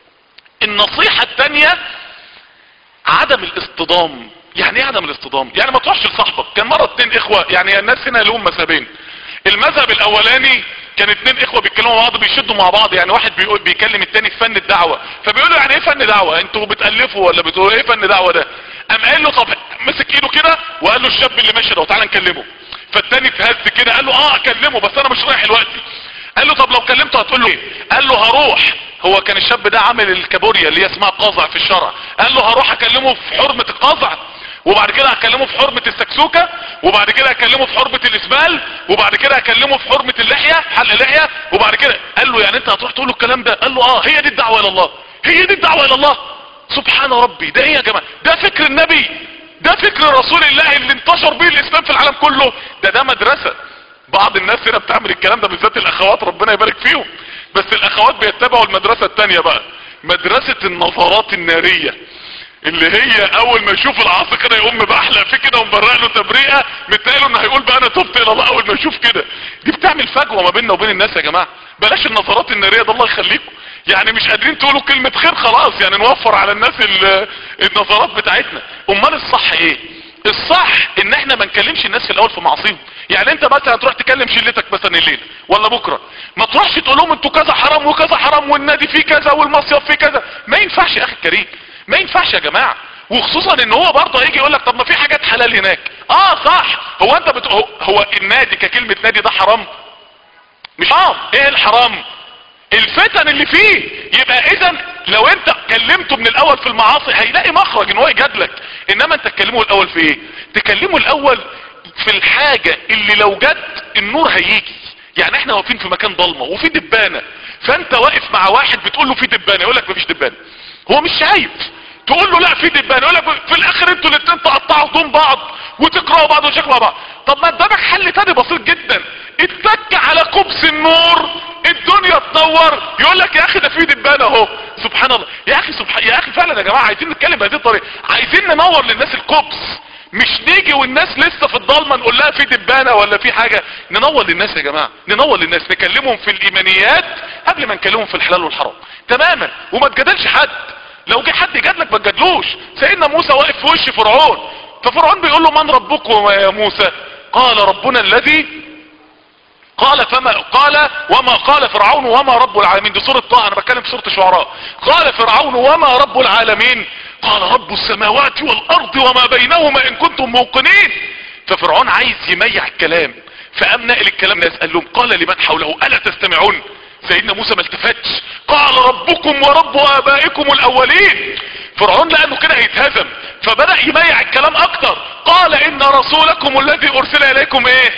النصيحة التانية عدم الاصطدام يعني ايه عدم الاصطدام يعني ما تروحش لصاحبك كان مرة اتنين اخوة يعني الناس هنا لهم مذهبين المذهب الاولاني كان اتنين اخوة بيتكلموا مع بعض بيشدوا مع بعض يعني واحد بيقول بيكلم التاني في فن الدعوة فبيقولوا يعني ايه فن دعوة انتوا بتألفوا ولا بتقولوا ايه فن دعوة ده قام قال له طب مسك ايده كده وقال له الشاب اللي ماشي ده تعالى نكلمه فالتاني اتهز كده قال له اه اكلمه بس انا مش رايح دلوقتي قال له طب لو كلمته هتقول له ايه قال له هروح هو كان الشاب ده عامل الكابوريا اللي هي اسمها قزع في الشرع قال له هروح اكلمه في حرمة القزع وبعد كده هكلمه في حرمة السكسوكة وبعد كده هكلمه في حرمة الاسبال وبعد كده هكلمه في حرمة اللحية حل اللحية وبعد كده قال له يعني انت هتروح تقول له الكلام ده قال له اه هي دي الدعوة الى الله هي دي الدعوة الى الله سبحان ربي ده ايه يا جماعة ده فكر النبي ده فكر رسول الله اللي انتشر به الاسلام في العالم كله ده ده مدرسة بعض الناس هنا بتعمل الكلام ده بالذات الاخوات ربنا يبارك فيهم بس الاخوات بيتبعوا المدرسة التانية بقى مدرسة النظرات النارية اللي هي اول ما يشوف العصر كده يقوم بحلق فيه كده ومبرق له تبريئه متقاله انه هيقول بقى انا تبت الى الله اول ما يشوف كده دي بتعمل فجوه ما بيننا وبين الناس يا جماعه بلاش النظرات الناريه ده الله يخليكم يعني مش قادرين تقولوا كلمه خير خلاص يعني نوفر على الناس النظرات بتاعتنا امال الصح ايه الصح ان احنا ما نكلمش الناس في الاول في معصيهم يعني انت مثلا تروح تكلم شلتك مثلا الليل ولا بكره ما تروحش تقول لهم انتوا كذا حرام وكذا حرام والنادي فيه كذا والمصيف فيه كذا ما ينفعش يا اخي الكريم ما ينفعش يا جماعة وخصوصا ان هو برضه هيجي يقول لك طب ما في حاجات حلال حلال هناك اه صح هو انت بت... هو- هو النادي ككلمة نادي ده حرام مش حرام ايه الحرام الفتن اللي فيه يبقى اذا لو انت كلمته من الاول في المعاصي هيلاقي مخرج ان هو يجادلك انما انت تكلمه الاول في ايه تكلمه الاول في الحاجة اللي لو جت النور هيجي يعني احنا واقفين في مكان ضلمة وفي دبانة فانت واقف مع واحد بتقول له في دبانة يقول لك مفيش دبانة هو مش شايف تقول له لا في دبانة يقول لك في الاخر انتوا الاتنين تقطعوا هدوم بعض وتكرهوا بعض وتشكوا بعض طب ما قدامك حل تاني بسيط جدا اتك على كبس النور الدنيا تنور يقول لك يا اخي ده في دبانه اهو سبحان الله يا اخي سبحان يا اخي فعلا يا جماعه عايزين نتكلم بهذه الطريقه عايزين ننور للناس الكبس مش نيجي والناس لسه في الضلمه نقول لها في دبانه ولا في حاجه ننور للناس يا جماعه ننور للناس نكلمهم في الايمانيات قبل ما نكلمهم في الحلال والحرام تماما وما تجادلش حد لو جه حد يجادلك ما تجادلوش سيدنا موسى واقف في وش فرعون ففرعون بيقول له من ربكم يا موسى قال ربنا الذي قال فما قال وما قال فرعون وما رب العالمين دي سورة طه انا بتكلم في سورة الشعراء قال فرعون وما رب العالمين قال رب السماوات والارض وما بينهما ان كنتم موقنين ففرعون عايز يميع الكلام فقام نقل الكلام ده يسأل لهم قال لمن حوله الا تستمعون سيدنا موسى ما التفتش قال ربكم ورب ابائكم الاولين فرعون لانه كده هيتهزم فبدأ يميع الكلام اكتر قال ان رسولكم الذي ارسل اليكم ايه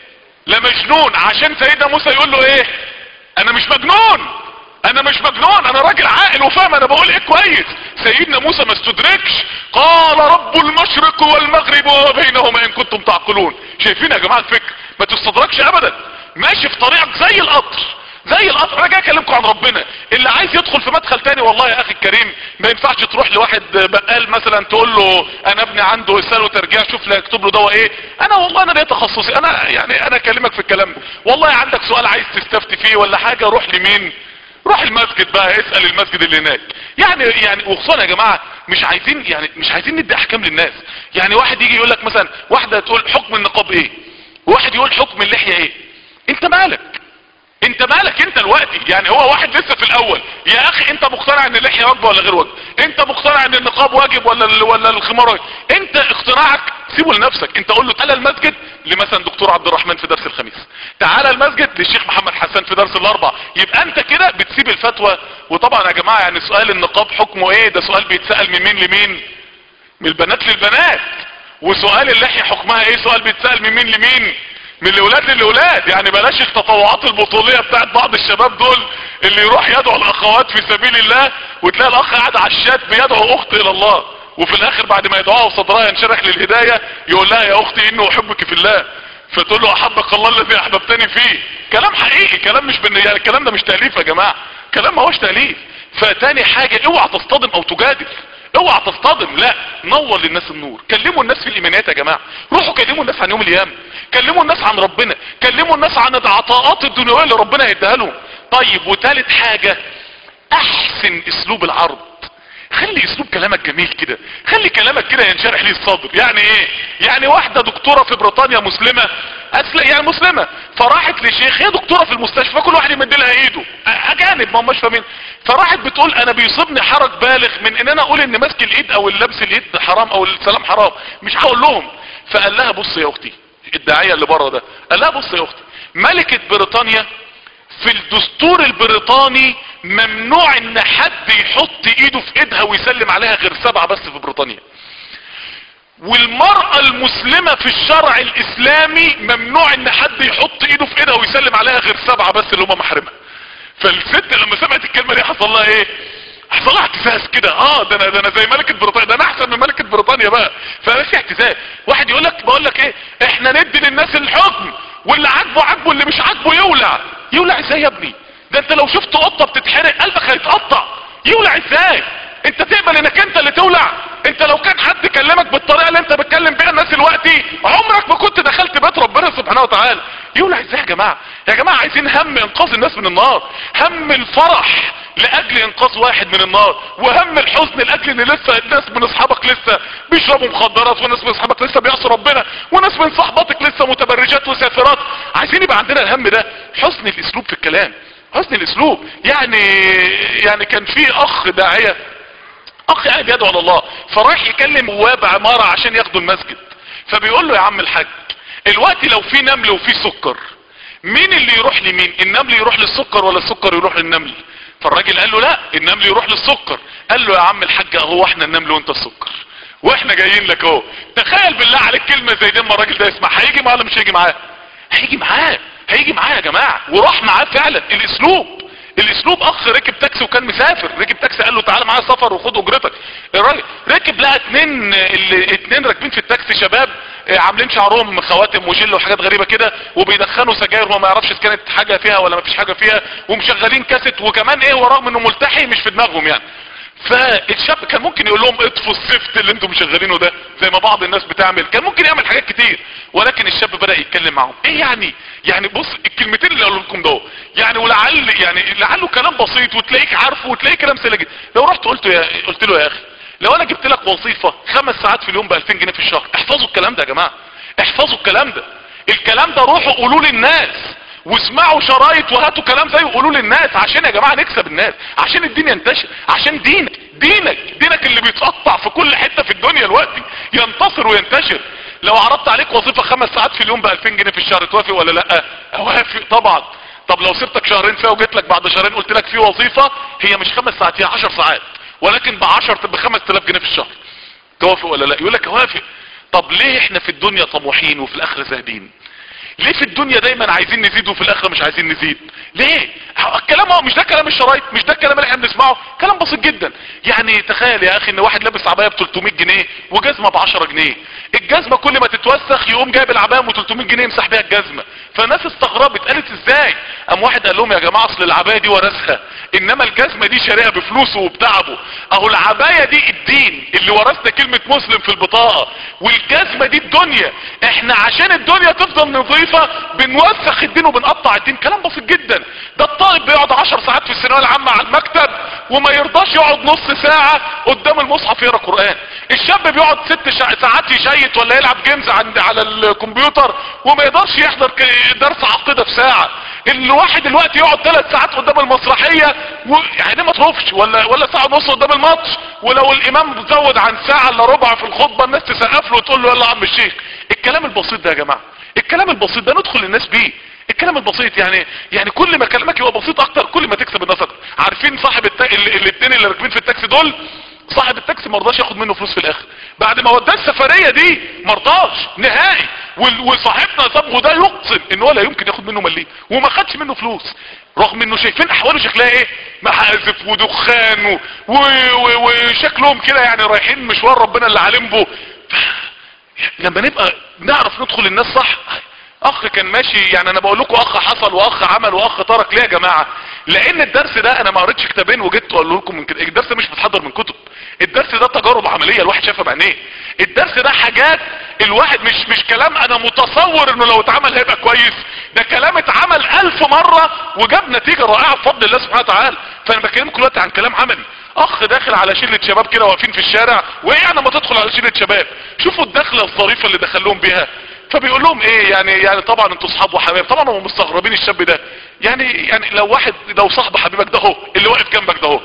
لمجنون عشان سيدنا موسى يقول له ايه انا مش مجنون انا مش مجنون انا راجل عاقل وفاهم انا بقول ايه كويس سيدنا موسى ما استدركش قال رب المشرق والمغرب وما بينهما ان كنتم تعقلون شايفين يا جماعه الفكر ما تستدركش ابدا ماشي في طريقك زي القطر زي القطر انا جاي اكلمكم عن ربنا اللي عايز يدخل في مدخل تاني والله يا اخي الكريم ما ينفعش تروح لواحد بقال مثلا تقول له انا ابني عنده اسهال وترجيع شوف لي اكتب له دواء ايه انا والله انا ده تخصصي انا يعني انا اكلمك في الكلام ده والله عندك سؤال عايز تستفتي فيه ولا حاجه روح لمين روح المسجد بقى اسال المسجد اللي هناك يعني يعني وخصوصا يا جماعه مش عايزين يعني مش عايزين ندي احكام للناس يعني واحد يجي يقول لك مثلا واحده تقول حكم النقاب ايه وواحد يقول حكم اللحيه ايه انت مالك انت مالك انت دلوقتي يعني هو واحد لسه في الاول يا اخي انت مقتنع ان اللحيه واجبه ولا غير واجبه انت مقتنع ان النقاب واجب ولا ال- ولا الخمار واجب انت اقتناعك سيبه لنفسك انت قول له تعالى المسجد لمثلا دكتور عبد الرحمن في درس الخميس تعالى المسجد للشيخ محمد حسن في درس الاربع يبقى انت كده بتسيب الفتوى وطبعا يا جماعه يعني سؤال النقاب حكمه ايه ده سؤال بيتسال من مين لمين من البنات للبنات وسؤال اللحية حكمها ايه سؤال بيتسأل من مين لمين من الاولاد للاولاد يعني بلاش التطوعات البطولية بتاعت بعض الشباب دول اللي يروح يدعو الاخوات في سبيل الله وتلاقي الاخ قاعد على الشات بيدعو اخت الى الله وفي الاخر بعد ما يدعوها وصدرها ينشرح للهداية يقول لها يا اختي انه احبك في الله فتقول له احبك الله الذي احببتني فيه كلام حقيقي كلام مش بن... يعني الكلام ده مش تأليف يا جماعة كلام ما هوش تأليف فتاني حاجة اوعى تصطدم او تجادل اوعى تصطدم لا نور للناس النور كلموا الناس في الايمانيات يا جماعه روحوا كلموا الناس عن يوم القيامه كلموا الناس عن ربنا كلموا الناس عن العطاءات الدنيويه اللي ربنا هيديها لهم طيب وثالث حاجه احسن اسلوب العرض خلي اسلوب كلامك جميل كده خلي كلامك كده ينشرح ليه الصدر يعني ايه يعني واحده دكتوره في بريطانيا مسلمه أسل... يعني مسلمه فراحت لشيخ هي دكتوره في المستشفى كل واحد يمد لها ايده أ- اجانب ما هماش فاهمين فراحت بتقول انا بيصيبني حرج بالغ من ان انا اقول ان ماسك الايد او اللبس الايد حرام او السلام حرام مش هقول لهم فقال لها بص يا اختي الداعيه اللي بره ده قال لها بص يا اختي ملكه بريطانيا في الدستور البريطاني ممنوع ان حد يحط ايده في ايدها ويسلم عليها غير سبعة بس في بريطانيا والمرأة المسلمة في الشرع الاسلامي ممنوع ان حد يحط ايده في ايدها ويسلم عليها غير سبعة بس اللي هم محرمة فالست لما سمعت الكلمة دي حصل لها ايه حصل لها اعتزاز كده اه ده انا ده انا زي ملكة بريطانيا ده انا احسن من ملكة بريطانيا بقى فانا في اعتزاز واحد يقول لك بقول لك ايه احنا ندي للناس الحكم واللي عاجبه عاجبه اللي مش عاجبه يولع يولع ازاي يا ابني ده انت لو شفت قطة بتتحرق قلبك هيتقطع يولع ازاي انت تقبل انك انت اللي تولع انت لو كان حد كلمك بالطريقة اللي انت بتكلم بيها الناس دلوقتي عمرك ما كنت دخلت بيت ربنا سبحانه وتعالى يولع ازاي يا جماعة يا جماعة عايزين هم انقاذ الناس من النار هم الفرح لاجل انقاذ واحد من النار وهم الحزن لاجل ان لسه الناس من اصحابك لسه بيشربوا مخدرات وناس من اصحابك لسه بيعصوا ربنا وناس من صحباتك لسه متبرجات وسافرات عايزين يبقى عندنا الهم ده حسن الاسلوب في الكلام حسن الاسلوب يعني يعني كان في اخ داعيه اخ قاعد يدعو على الله فراح يكلم بواب عمارة عشان ياخدوا المسجد فبيقول له يا عم الحاج الوقت لو في نمل وفي سكر مين اللي يروح لمين النمل يروح للسكر ولا السكر يروح للنمل فالراجل قال له لا النمل يروح للسكر قال له يا عم الحاج اهو احنا النمل وانت السكر واحنا جايين لك اهو تخيل بالله عليك كلمه زي دي اما الراجل ده يسمع هيجي معاه ولا مش هيجي معاه هيجي معاه هيجي معاه يا جماعه وراح معاه فعلا الاسلوب الاسلوب اخ ركب تاكسي وكان مسافر ركب تاكسي قال له تعالى معايا سفر وخد اجرتك الراجل ركب لقى اتنين اللي اتنين راكبين في التاكسي شباب اه، عاملين شعرهم خواتم وجل وحاجات غريبه كده وبيدخنوا سجاير وما يعرفش اذا كانت حاجه فيها ولا ما فيش حاجه فيها ومشغلين كاسيت وكمان ايه ورغم انه ملتحي مش في دماغهم يعني فالشاب كان ممكن يقول لهم اطفوا الزفت اللي انتم مشغلينه ده زي ما بعض الناس بتعمل كان ممكن يعمل حاجات كتير ولكن الشاب بدأ يتكلم معاهم ايه يعني يعني بص الكلمتين اللي اقول لكم ده يعني ولعل يعني لعله كلام بسيط وتلاقيك عارفه وتلاقيه كلام سهل جدا لو رحت قلت يا قلت له يا اخي لو انا جبت لك وظيفه خمس ساعات في اليوم ب 2000 جنيه في الشهر احفظوا الكلام ده يا جماعه احفظوا الكلام ده الكلام ده روحوا قولوا للناس واسمعوا شرايط وهاتوا كلام زيه وقولوا للناس عشان يا جماعه نكسب الناس عشان الدين ينتشر عشان دينك دينك دينك اللي بيتقطع في كل حته في الدنيا دلوقتي ينتصر وينتشر لو عرضت عليك وظيفه خمس ساعات في اليوم ب 2000 جنيه في الشهر توافق ولا لا اوافق طبعا طب لو سبتك شهرين فيها وجيت لك بعد شهرين قلت لك في وظيفه هي مش خمس ساعات هي 10 ساعات ولكن ب 10 ب 5000 جنيه في الشهر توافق ولا لا يقول لك اوافق طب ليه احنا في الدنيا طموحين وفي الاخره زاهدين ليه في الدنيا دايما عايزين نزيد وفي الاخره مش عايزين نزيد ليه الكلام هو مش ده كلام الشرايط مش ده الكلام اللي احنا بنسمعه كلام بسيط جدا يعني تخيل يا اخي ان واحد لابس عبايه ب 300 جنيه وجزمه ب 10 جنيه الجزمه كل ما تتوسخ يقوم جايب العبايه ب 300 جنيه يمسح بيها الجزمه فالناس استغربت قالت ازاي قام واحد قال لهم يا جماعه اصل العبايه دي ورثها انما الجزمه دي شاريها بفلوسه وبتعبه اهو العبايه دي الدين اللي ورثنا كلمه مسلم في البطاقه والجزمه دي الدنيا احنا عشان الدنيا تفضل نظيفه بنوسخ الدين وبنقطع الدين كلام بسيط جدا ده الطالب بيقعد 10 ساعات في الثانويه العامه على المكتب وما يرضاش يقعد نص ساعه قدام المصحف يقرا قران الشاب بيقعد ست شا- ساعات يشيت ولا يلعب جيمز عند على الكمبيوتر وما يقدرش يحضر ك- درس عقيده في ساعه الواحد دلوقتي يقعد ثلاث ساعات قدام المسرحيه و... يعني ما تروحش ولا ولا ساعه ونص قدام الماتش ولو الامام زود عن ساعه الا ربع في الخطبه الناس تسقف له وتقول له يلا يا عم الشيخ الكلام البسيط ده يا جماعه الكلام البسيط ده ندخل الناس بيه الكلام البسيط يعني يعني كل ما كلامك يبقى بسيط اكتر كل ما تكسب الناس اكتر عارفين صاحب التا... ال- الاثنين اللي راكبين في التاكسي دول صاحب التاكسي ما رضاش ياخد منه فلوس في الاخر بعد ما وداه السفريه دي ما رضاش نهائي وال- وصاحبنا صبغه ده يقسم ان هو لا يمكن ياخد منه مليم وما خدش منه فلوس رغم انه شايفين احواله شكلها ايه محازف ودخان و... و... و... وشكلهم كده يعني رايحين مشوار ربنا اللي عالم به لما نبقى نعرف ندخل الناس صح اخ كان ماشي يعني انا بقول لكم اخ حصل واخ عمل واخ ترك ليه يا جماعه لان الدرس ده انا ما قريتش كتابين وجيت اقول لكم من كده الدرس ده مش متحضر من كتب الدرس ده تجارب عمليه الواحد شافها بعينيه الدرس ده حاجات الواحد مش مش كلام انا متصور انه لو اتعمل هيبقى كويس ده كلام اتعمل الف مره وجاب نتيجه رائعه بفضل الله سبحانه وتعالى فانا بكلمكم دلوقتي عن كلام عملي اخ داخل على شله شباب كده واقفين في الشارع وايه يعني ما تدخل على شله شباب شوفوا الدخله الظريفه اللي دخلهم بيها فبيقول لهم ايه يعني يعني طبعا انتوا اصحاب وحبايب طبعا هم مستغربين الشاب ده يعني يعني لو واحد لو صاحب حبيبك ده اهو اللي واقف جنبك ده اهو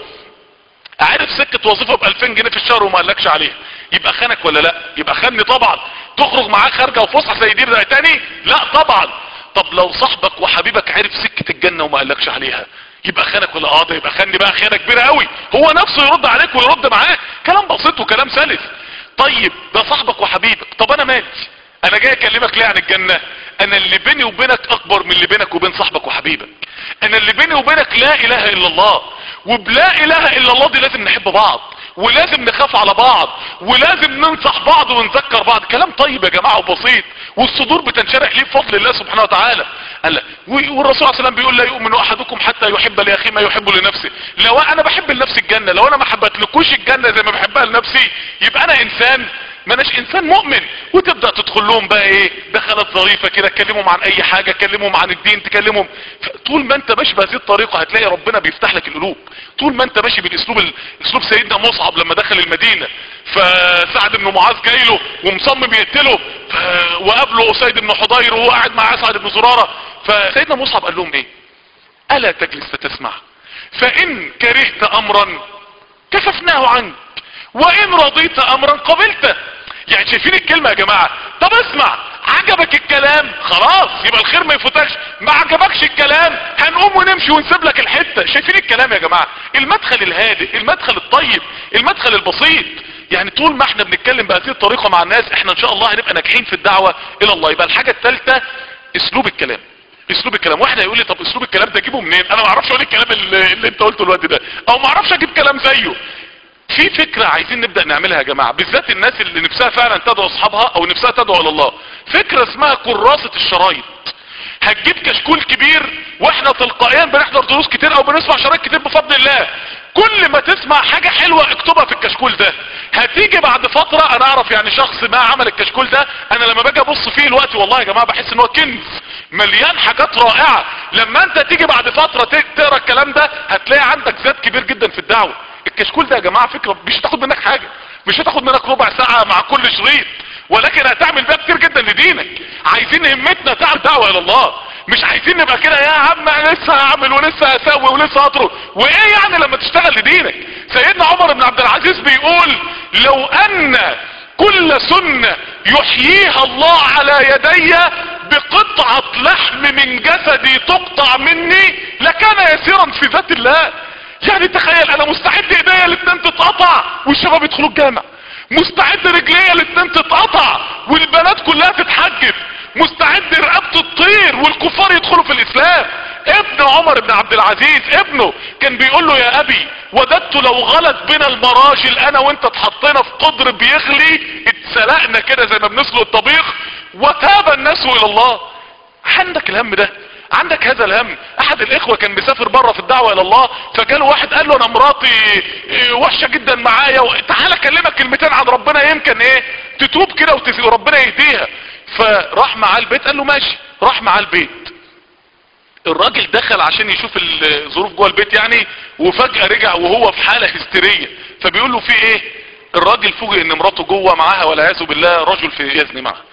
عارف سكة وظيفة ب 2000 جنيه في الشهر وما قالكش عليها يبقى خانك ولا لا يبقى خاني طبعا تخرج معاه خارجة وفسحة زي دي ده تاني لا طبعا طب لو صاحبك وحبيبك عارف سكة الجنة وما قالكش عليها يبقى خانك ولا اه ده يبقى خاني بقى خيانة كبيرة قوي هو نفسه يرد عليك ويرد معاك كلام بسيط وكلام سلس طيب ده صاحبك وحبيبك طب انا مالي انا جاي اكلمك ليه عن الجنة انا اللي بيني وبينك اكبر من اللي بينك وبين صاحبك وحبيبك انا اللي بيني وبينك لا اله الا الله وبلا اله الا الله دي لازم نحب بعض ولازم نخاف على بعض ولازم ننصح بعض ونذكر بعض كلام طيب يا جماعة وبسيط والصدور بتنشرح ليه بفضل الله سبحانه وتعالى قال لا. والرسول صلى الله عليه وسلم بيقول لا يؤمن احدكم حتى يحب لاخيه ما يحب لنفسه لو انا بحب لنفسي الجنة لو انا ما حبتلكوش الجنة زي ما بحبها لنفسي يبقى انا انسان ما اناش انسان مؤمن وتبدأ تدخل لهم بقى ايه دخلت ظريفة كده تكلمهم عن اي حاجة تكلمهم عن الدين تكلمهم طول ما انت ماشي بهذه الطريقة هتلاقي ربنا بيفتح لك القلوب طول ما انت ماشي بالاسلوب ال- اسلوب سيدنا مصعب لما دخل المدينة فسعد بن معاذ جاي له ومصمم يقتله ف... وقابله اسيد بن حضير وهو قاعد مع اسعد بن زرارة فسيدنا مصعب قال لهم ايه الا تجلس فتسمع فان كرهت امرا كففناه عنك وان رضيت امرا قبلته يعني شايفين الكلمة يا جماعة طب اسمع عجبك الكلام خلاص يبقى الخير ما يفوتكش ما عجبكش الكلام هنقوم ونمشي ونسيب لك الحتة شايفين الكلام يا جماعة المدخل الهادئ المدخل الطيب المدخل البسيط يعني طول ما احنا بنتكلم بهذه الطريقة مع الناس احنا ان شاء الله هنبقى ناجحين في الدعوة الى الله يبقى الحاجة الثالثة اسلوب الكلام اسلوب الكلام واحد هيقول لي طب اسلوب الكلام ده اجيبه منين انا ما اعرفش اقول الكلام اللي, اللي انت قلته الوقت ده او ما اعرفش اجيب كلام زيه في فكرة عايزين نبدأ نعملها يا جماعة بالذات الناس اللي نفسها فعلا تدعو اصحابها او نفسها تدعو الى الله فكرة اسمها كراسة الشرايط هتجيب كشكول كبير واحنا تلقائيا بنحضر دروس كتير او بنسمع شرايط كتير بفضل الله كل ما تسمع حاجة حلوة اكتبها في الكشكول ده هتيجي بعد فترة انا اعرف يعني شخص ما عمل الكشكول ده انا لما باجي ابص فيه الوقت والله يا جماعة بحس ان هو كنز مليان حاجات رائعة لما انت تيجي بعد فترة تقرا الكلام ده هتلاقي عندك زاد كبير جدا في الدعوة الكشكول ده يا جماعة فكرة مش هتاخد منك حاجة مش هتاخد منك ربع ساعة مع كل شريط ولكن هتعمل بيها كتير جدا لدينك عايزين همتنا تعمل دعوة الى الله مش عايزين نبقى كده يا عم انا لسه هعمل ولسه هسوي ولسه هطرق وايه يعني لما تشتغل لدينك سيدنا عمر بن عبد العزيز بيقول لو ان كل سنة يحييها الله على يدي بقطعة لحم من جسدي تقطع مني لكان يسيرا في ذات الله يعني تخيل انا مستعد ايديا الاتنين تتقطع والشباب يدخلوا الجامع مستعد رجليا الاتنين تتقطع والبنات كلها تتحجب مستعد رقبته تطير والكفار يدخلوا في الاسلام ابن عمر بن عبد العزيز ابنه كان بيقول له يا ابي وددت لو غلط بنا المراجل انا وانت اتحطينا في قدر بيغلي اتسلقنا كده زي ما بنسلق الطبيخ وتاب الناس الى الله عندك الهم ده عندك هذا الهم احد الاخوة كان مسافر بره في الدعوة الى الله فجاله واحد قال له انا مراتي وحشة جدا معايا تعالى اكلمك كلمتين عن ربنا يمكن ايه تتوب كده وربنا يهديها فراح معاه البيت قال له ماشي راح معاه البيت الراجل دخل عشان يشوف الظروف جوه البيت يعني وفجأة رجع وهو في حالة هستيرية فبيقول له في ايه الراجل فوجئ ان مراته جوه معاها والعياذ بالله رجل في يزني معها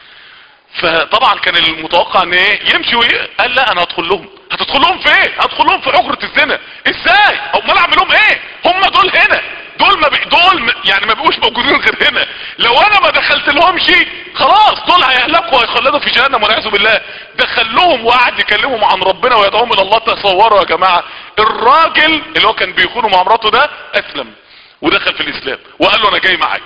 فطبعا كان المتوقع ان ايه يمشي وإيه؟ قال لا انا هدخل لهم هتدخل لهم في ايه هدخل لهم في حجرة الزنا ازاي امال اعمل لهم ايه هم دول هنا دول ما بي... دول م... يعني ما بقوش موجودين غير هنا لو انا ما دخلت لهمش خلاص دول هيهلكوا وهيخلدوا في جهنم والعياذ بالله دخل لهم وقعد يكلمهم عن ربنا ويدعوهم الى الله تصوروا يا جماعه الراجل اللي هو كان بيخونه مع مراته ده اسلم ودخل في الاسلام وقال له انا جاي معاك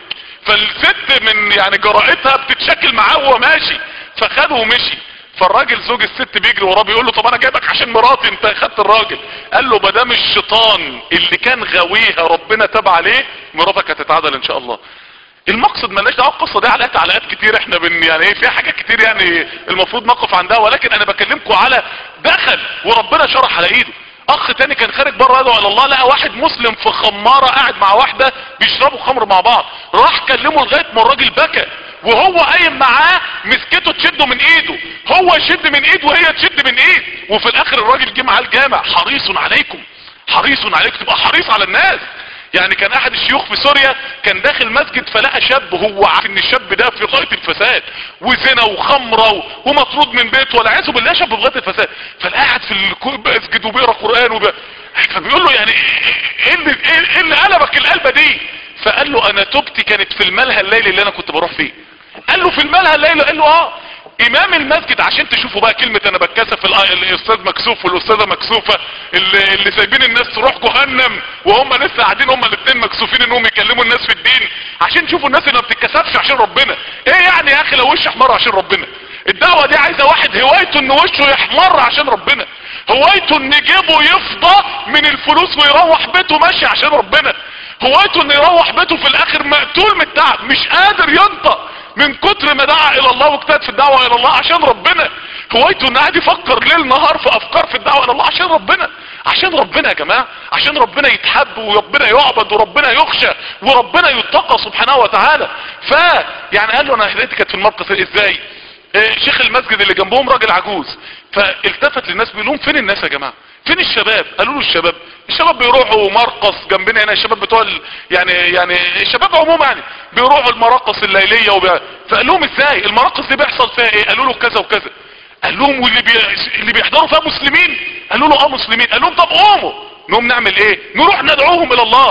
فالست من يعني جرأتها بتتشكل معاه وهو ماشي فخده ومشي فالراجل زوج الست بيجري وراه بيقول له طب انا جايبك عشان مراتي انت خدت الراجل قال له مدام الشيطان اللي كان غاويها ربنا تاب عليه مراتك هتتعدل ان شاء الله المقصد مالناش دعوه القصه دي عليها تعليقات كتير احنا بن يعني ايه فيها حاجات كتير يعني المفروض نقف عندها ولكن انا بكلمكم على دخل وربنا شرح على ايده اخ تاني كان خارج بره يدعو على الله لقى واحد مسلم في خماره قاعد مع واحده بيشربوا خمر مع بعض راح كلمه لغايه ما الراجل بكى وهو قايم معاه مسكته تشده من ايده هو يشد من ايد وهي تشد من ايد وفي الاخر الراجل جه معاه الجامع حريص عليكم حريص عليكم تبقى حريص على الناس يعني كان احد الشيوخ في سوريا كان داخل مسجد فلقى شاب هو عارف ان الشاب ده في غايه الفساد وزنا وخمره ومطرود من بيته والعياذ بالله شاب في غايه الفساد فالقاعد في المسجد وبيقرا قران وب... فبيقول له يعني ايه اللي ايه اللي قلبك القلبه دي فقال له انا توبتي كانت في الملهى الليلي اللي انا كنت بروح فيه قال له في الملهى الليلي قال له اه امام المسجد عشان تشوفوا بقى كلمة انا بتكسف الاستاذ مكسوف والاستاذة مكسوفة اللي, اللي سايبين الناس تروح جهنم وهم لسه قاعدين هم الاثنين مكسوفين انهم يكلموا الناس في الدين عشان تشوفوا الناس اللي ما بتتكسفش عشان ربنا ايه يعني يا اخي لو وش احمر عشان ربنا الدعوة دي عايزة واحد هوايته ان وشه يحمر عشان ربنا هوايته ان جيبه يفضى من الفلوس ويروح بيته ماشي عشان ربنا هوايته ان يروح بيته في الاخر مقتول من التعب مش قادر ينطق من كتر ما دعا الى الله واجتهد في الدعوة الى الله عشان ربنا هوايته ان قاعد يفكر ليل نهار في افكار في الدعوة الى الله عشان ربنا عشان ربنا يا جماعة عشان ربنا يتحب وربنا يعبد وربنا يخشى وربنا يتقى سبحانه وتعالى ف يعني قال له انا هديتي كانت في المرقص ازاي اه شيخ المسجد اللي جنبهم راجل عجوز فالتفت للناس بيقول لهم فين الناس يا جماعة فين الشباب قالوا له الشباب الشباب بيروحوا مرقص جنبنا هنا الشباب بتوع ال... يعني يعني الشباب عموما يعني بيروحوا المراقص الليليه وبي... فقال لهم ازاي المراقص دي بيحصل فيها ايه قالوا له كذا وكذا قال لهم واللي بي... اللي بيحضروا فيها مسلمين قالوا له اه مسلمين قال لهم طب قوموا نقوم نعمل ايه نروح ندعوهم الى الله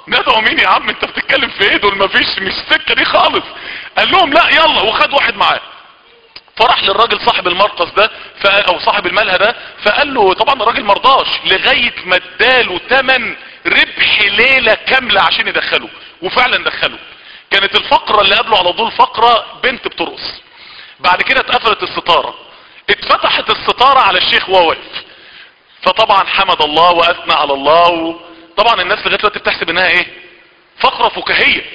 ندعو مين يا عم انت بتتكلم في ايه دول مفيش مش السكه دي خالص قال لهم لا يلا وخد واحد معاه فراح للراجل صاحب المرقص ده ف... او صاحب الملهى ده فقال له طبعا الراجل مرضاش لغايه ما اداله تمن ربح ليله كامله عشان يدخله وفعلا دخله كانت الفقره اللي قبله على طول فقره بنت بترقص بعد كده اتقفلت الستاره اتفتحت الستاره على الشيخ وهو واقف فطبعا حمد الله واثنى على الله و... طبعا الناس لغايه دلوقتي بتحسب انها ايه فقره فكاهيه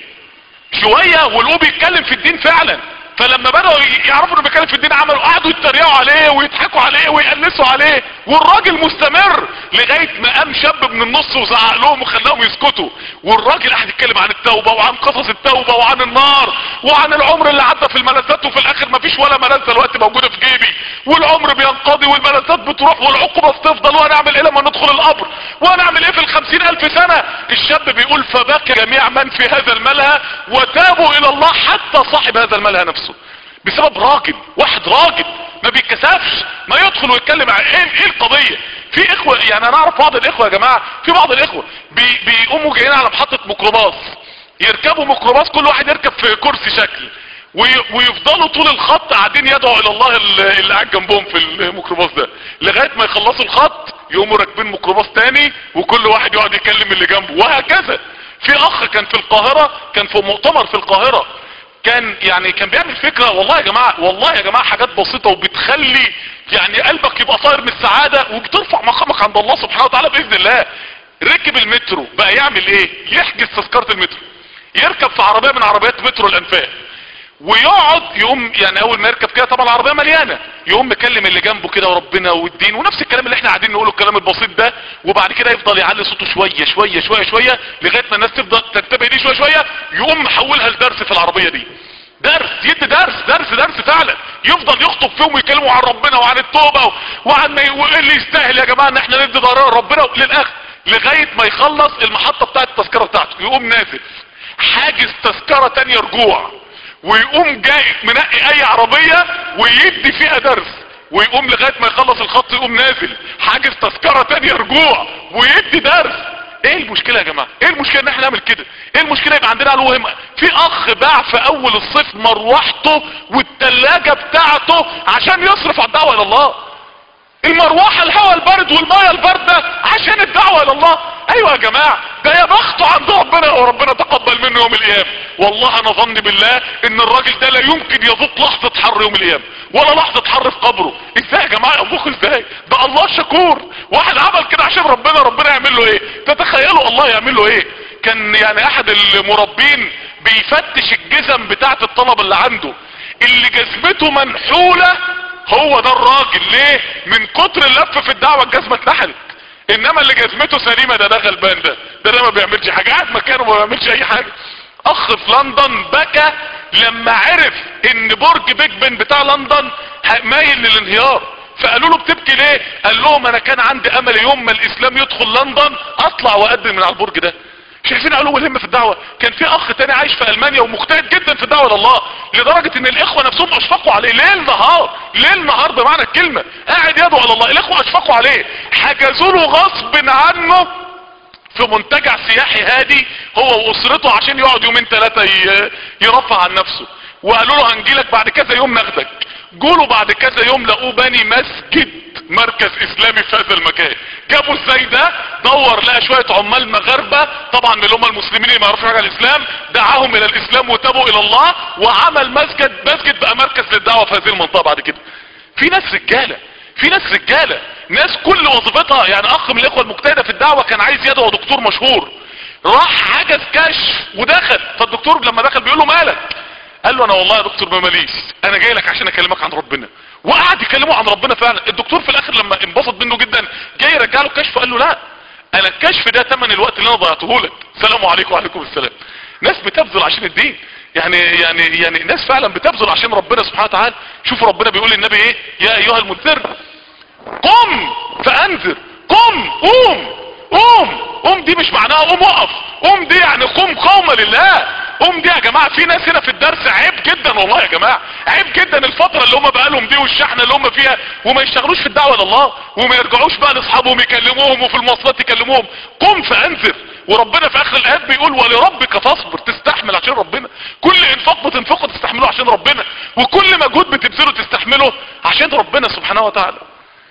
شويه ولقوه بيتكلم في الدين فعلا فلما بدأوا يعرفوا انه بيتكلم في الدين عملوا قعدوا يتريقوا عليه ويضحكوا عليه ويقلسوا عليه والراجل مستمر لغاية ما قام شاب من النص وزعق لهم وخلاهم يسكتوا والراجل قاعد يتكلم عن التوبة وعن قصص التوبة وعن النار وعن العمر اللي عدى في الملذات وفي الاخر ما فيش ولا ملذة دلوقتي موجودة في جيبي والعمر بينقضي والملذات بتروح والعقوبة بتفضل وهنعمل ايه لما ندخل القبر وهنعمل ايه في الخمسين الف سنة الشاب بيقول فبكى جميع من في هذا الملهى وتابوا الى الله حتى صاحب هذا الملهى نفسه بسبب راجل واحد راجل ما بيتكسفش ما يدخل ويتكلم عن ايه ايه القضيه في اخوه يعني انا اعرف بعض الاخوه يا جماعه في بعض الاخوه بي بيقوموا جايين على محطه ميكروباص يركبوا ميكروباص كل واحد يركب في كرسي شكل وي- ويفضلوا طول الخط قاعدين يدعوا الى الله اللي اللي قاعد جنبهم في الميكروباص ده لغايه ما يخلصوا الخط يقوموا راكبين ميكروباص تاني وكل واحد يقعد يكلم اللي جنبه وهكذا في اخ كان في القاهره كان في مؤتمر في القاهره كان يعني كان بيعمل فكرة والله يا جماعة والله يا جماعة حاجات بسيطة وبتخلي يعني قلبك يبقى طاير من السعادة وبترفع مقامك عند الله سبحانه وتعالى بإذن الله ركب المترو بقى يعمل ايه يحجز تذكرة المترو يركب في عربية من عربيات مترو الانفاق ويقعد يقوم يعني اول ما يركب كده طبعا العربيه مليانه يقوم مكلم اللي جنبه كده وربنا والدين ونفس الكلام اللي احنا قاعدين نقوله الكلام البسيط ده وبعد كده يفضل يعلي صوته شويه شويه شويه شويه لغايه ما الناس تفضل تنتبه ليه شويه شويه يقوم محولها لدرس في العربيه دي درس يدي درس درس درس فعلا يفضل يخطب فيهم ويكلموا عن ربنا وعن التوبه و- وعن ما ي- وايه اللي يستاهل يا جماعه ان احنا ندي ضرر ربنا للاخر لغايه ما يخلص المحطه بتاعت التذكره بتاعته يقوم نازل حاجز تذكره تانية رجوع ويقوم جاي منقي اي عربية ويدي فيها درس ويقوم لغاية ما يخلص الخط يقوم نازل حاجز تذكرة تانية رجوع ويدي درس ايه المشكلة يا جماعة ايه المشكلة ان احنا نعمل كده ايه المشكلة يبقى عندنا علوه همة في اخ باع في اول الصيف مروحته والتلاجة بتاعته عشان يصرف على الدعوة الى الله المروحة الهواء البارد والمية الباردة عشان الدعوة الى الله ايوه يا جماعة ده يا بخته عند ربنا وربنا تقبل منه يوم القيامة والله انا ظني بالله ان الراجل ده لا يمكن يذوق لحظة حر يوم القيامة ولا لحظة حر في قبره ازاي يا جماعة يذوق ازاي ده الله شكور واحد عمل كده عشان ربنا ربنا يعمل له ايه تتخيلوا الله يعمل له ايه كان يعني احد المربين بيفتش الجزم بتاعت الطلبة اللي عنده اللي جزمته منحولة هو ده الراجل ليه من كتر اللف في الدعوة الجزمة اتنحلت انما اللي جزمته سليمة ده ده غلبان ده ده ده ما بيعملش حاجة قاعد مكانه ما بيعملش اي حاجة اخ في لندن بكى لما عرف ان برج بيج بن بتاع لندن ه- مايل للانهيار فقالوا له بتبكي ليه قال لهم انا كان عندي امل يوم ما الاسلام يدخل لندن اطلع واقدم من على البرج ده شايفين علو الهمة في الدعوة كان في اخ تاني عايش في المانيا ومجتهد جدا في الدعوة لله لدرجة ان الاخوة نفسهم اشفقوا عليه ليل نهار ليل نهار بمعنى الكلمة قاعد يدعو على الله الاخوة اشفقوا عليه حجزوا له غصب عنه في منتجع سياحي هادي هو واسرته عشان يقعد يومين ثلاثة ي- يرفع عن نفسه وقالوا له هنجيلك بعد كذا يوم ناخدك جوله بعد كذا يوم لقوه باني مسجد مركز اسلامي في هذا المكان جابوا ازاي ده دور لقى شوية عمال مغاربة طبعا اللي هم المسلمين اللي ما يعرفوش حاجة عن الاسلام دعاهم الى الاسلام وتابوا الى الله وعمل مسجد مسجد بقى مركز للدعوة في هذه المنطقة بعد كده في ناس رجالة في ناس رجالة ناس كل وظيفتها يعني اخ من الاخوة المجتهدة في الدعوة كان عايز يدعو دكتور مشهور راح حجز كشف ودخل فالدكتور لما دخل بيقول له مالك قال له انا والله يا دكتور ما ماليش انا جاي لك عشان اكلمك عن ربنا وقعد يكلمه عن ربنا فعلا الدكتور في الاخر لما انبسط منه جدا جاي يرجع له الكشف قال له لا انا الكشف ده تمن الوقت اللي انا ضيعته لك السلام عليكم وعليكم السلام ناس بتبذل عشان الدين يعني يعني يعني ناس فعلا بتبذل عشان ربنا سبحانه وتعالى شوفوا ربنا بيقول للنبي ايه يا ايها المدثر قم فانذر قم قوم قوم قوم دي مش معناها قوم وقف قوم دي يعني قوم قومة لله قوم دي يا جماعة في ناس هنا في الدرس عيب جدا والله يا جماعة عيب جدا الفترة اللي هم بقالهم دي والشحنة اللي هم فيها وما يشتغلوش في الدعوة لله وما يرجعوش بقى لاصحابهم يكلموهم وفي المواصلات يكلموهم قم فانذر وربنا في اخر الايات بيقول ولربك فاصبر تستحمل عشان ربنا كل انفاق بتنفقه تستحمله عشان ربنا وكل مجهود بتبذله تستحمله عشان ربنا سبحانه وتعالى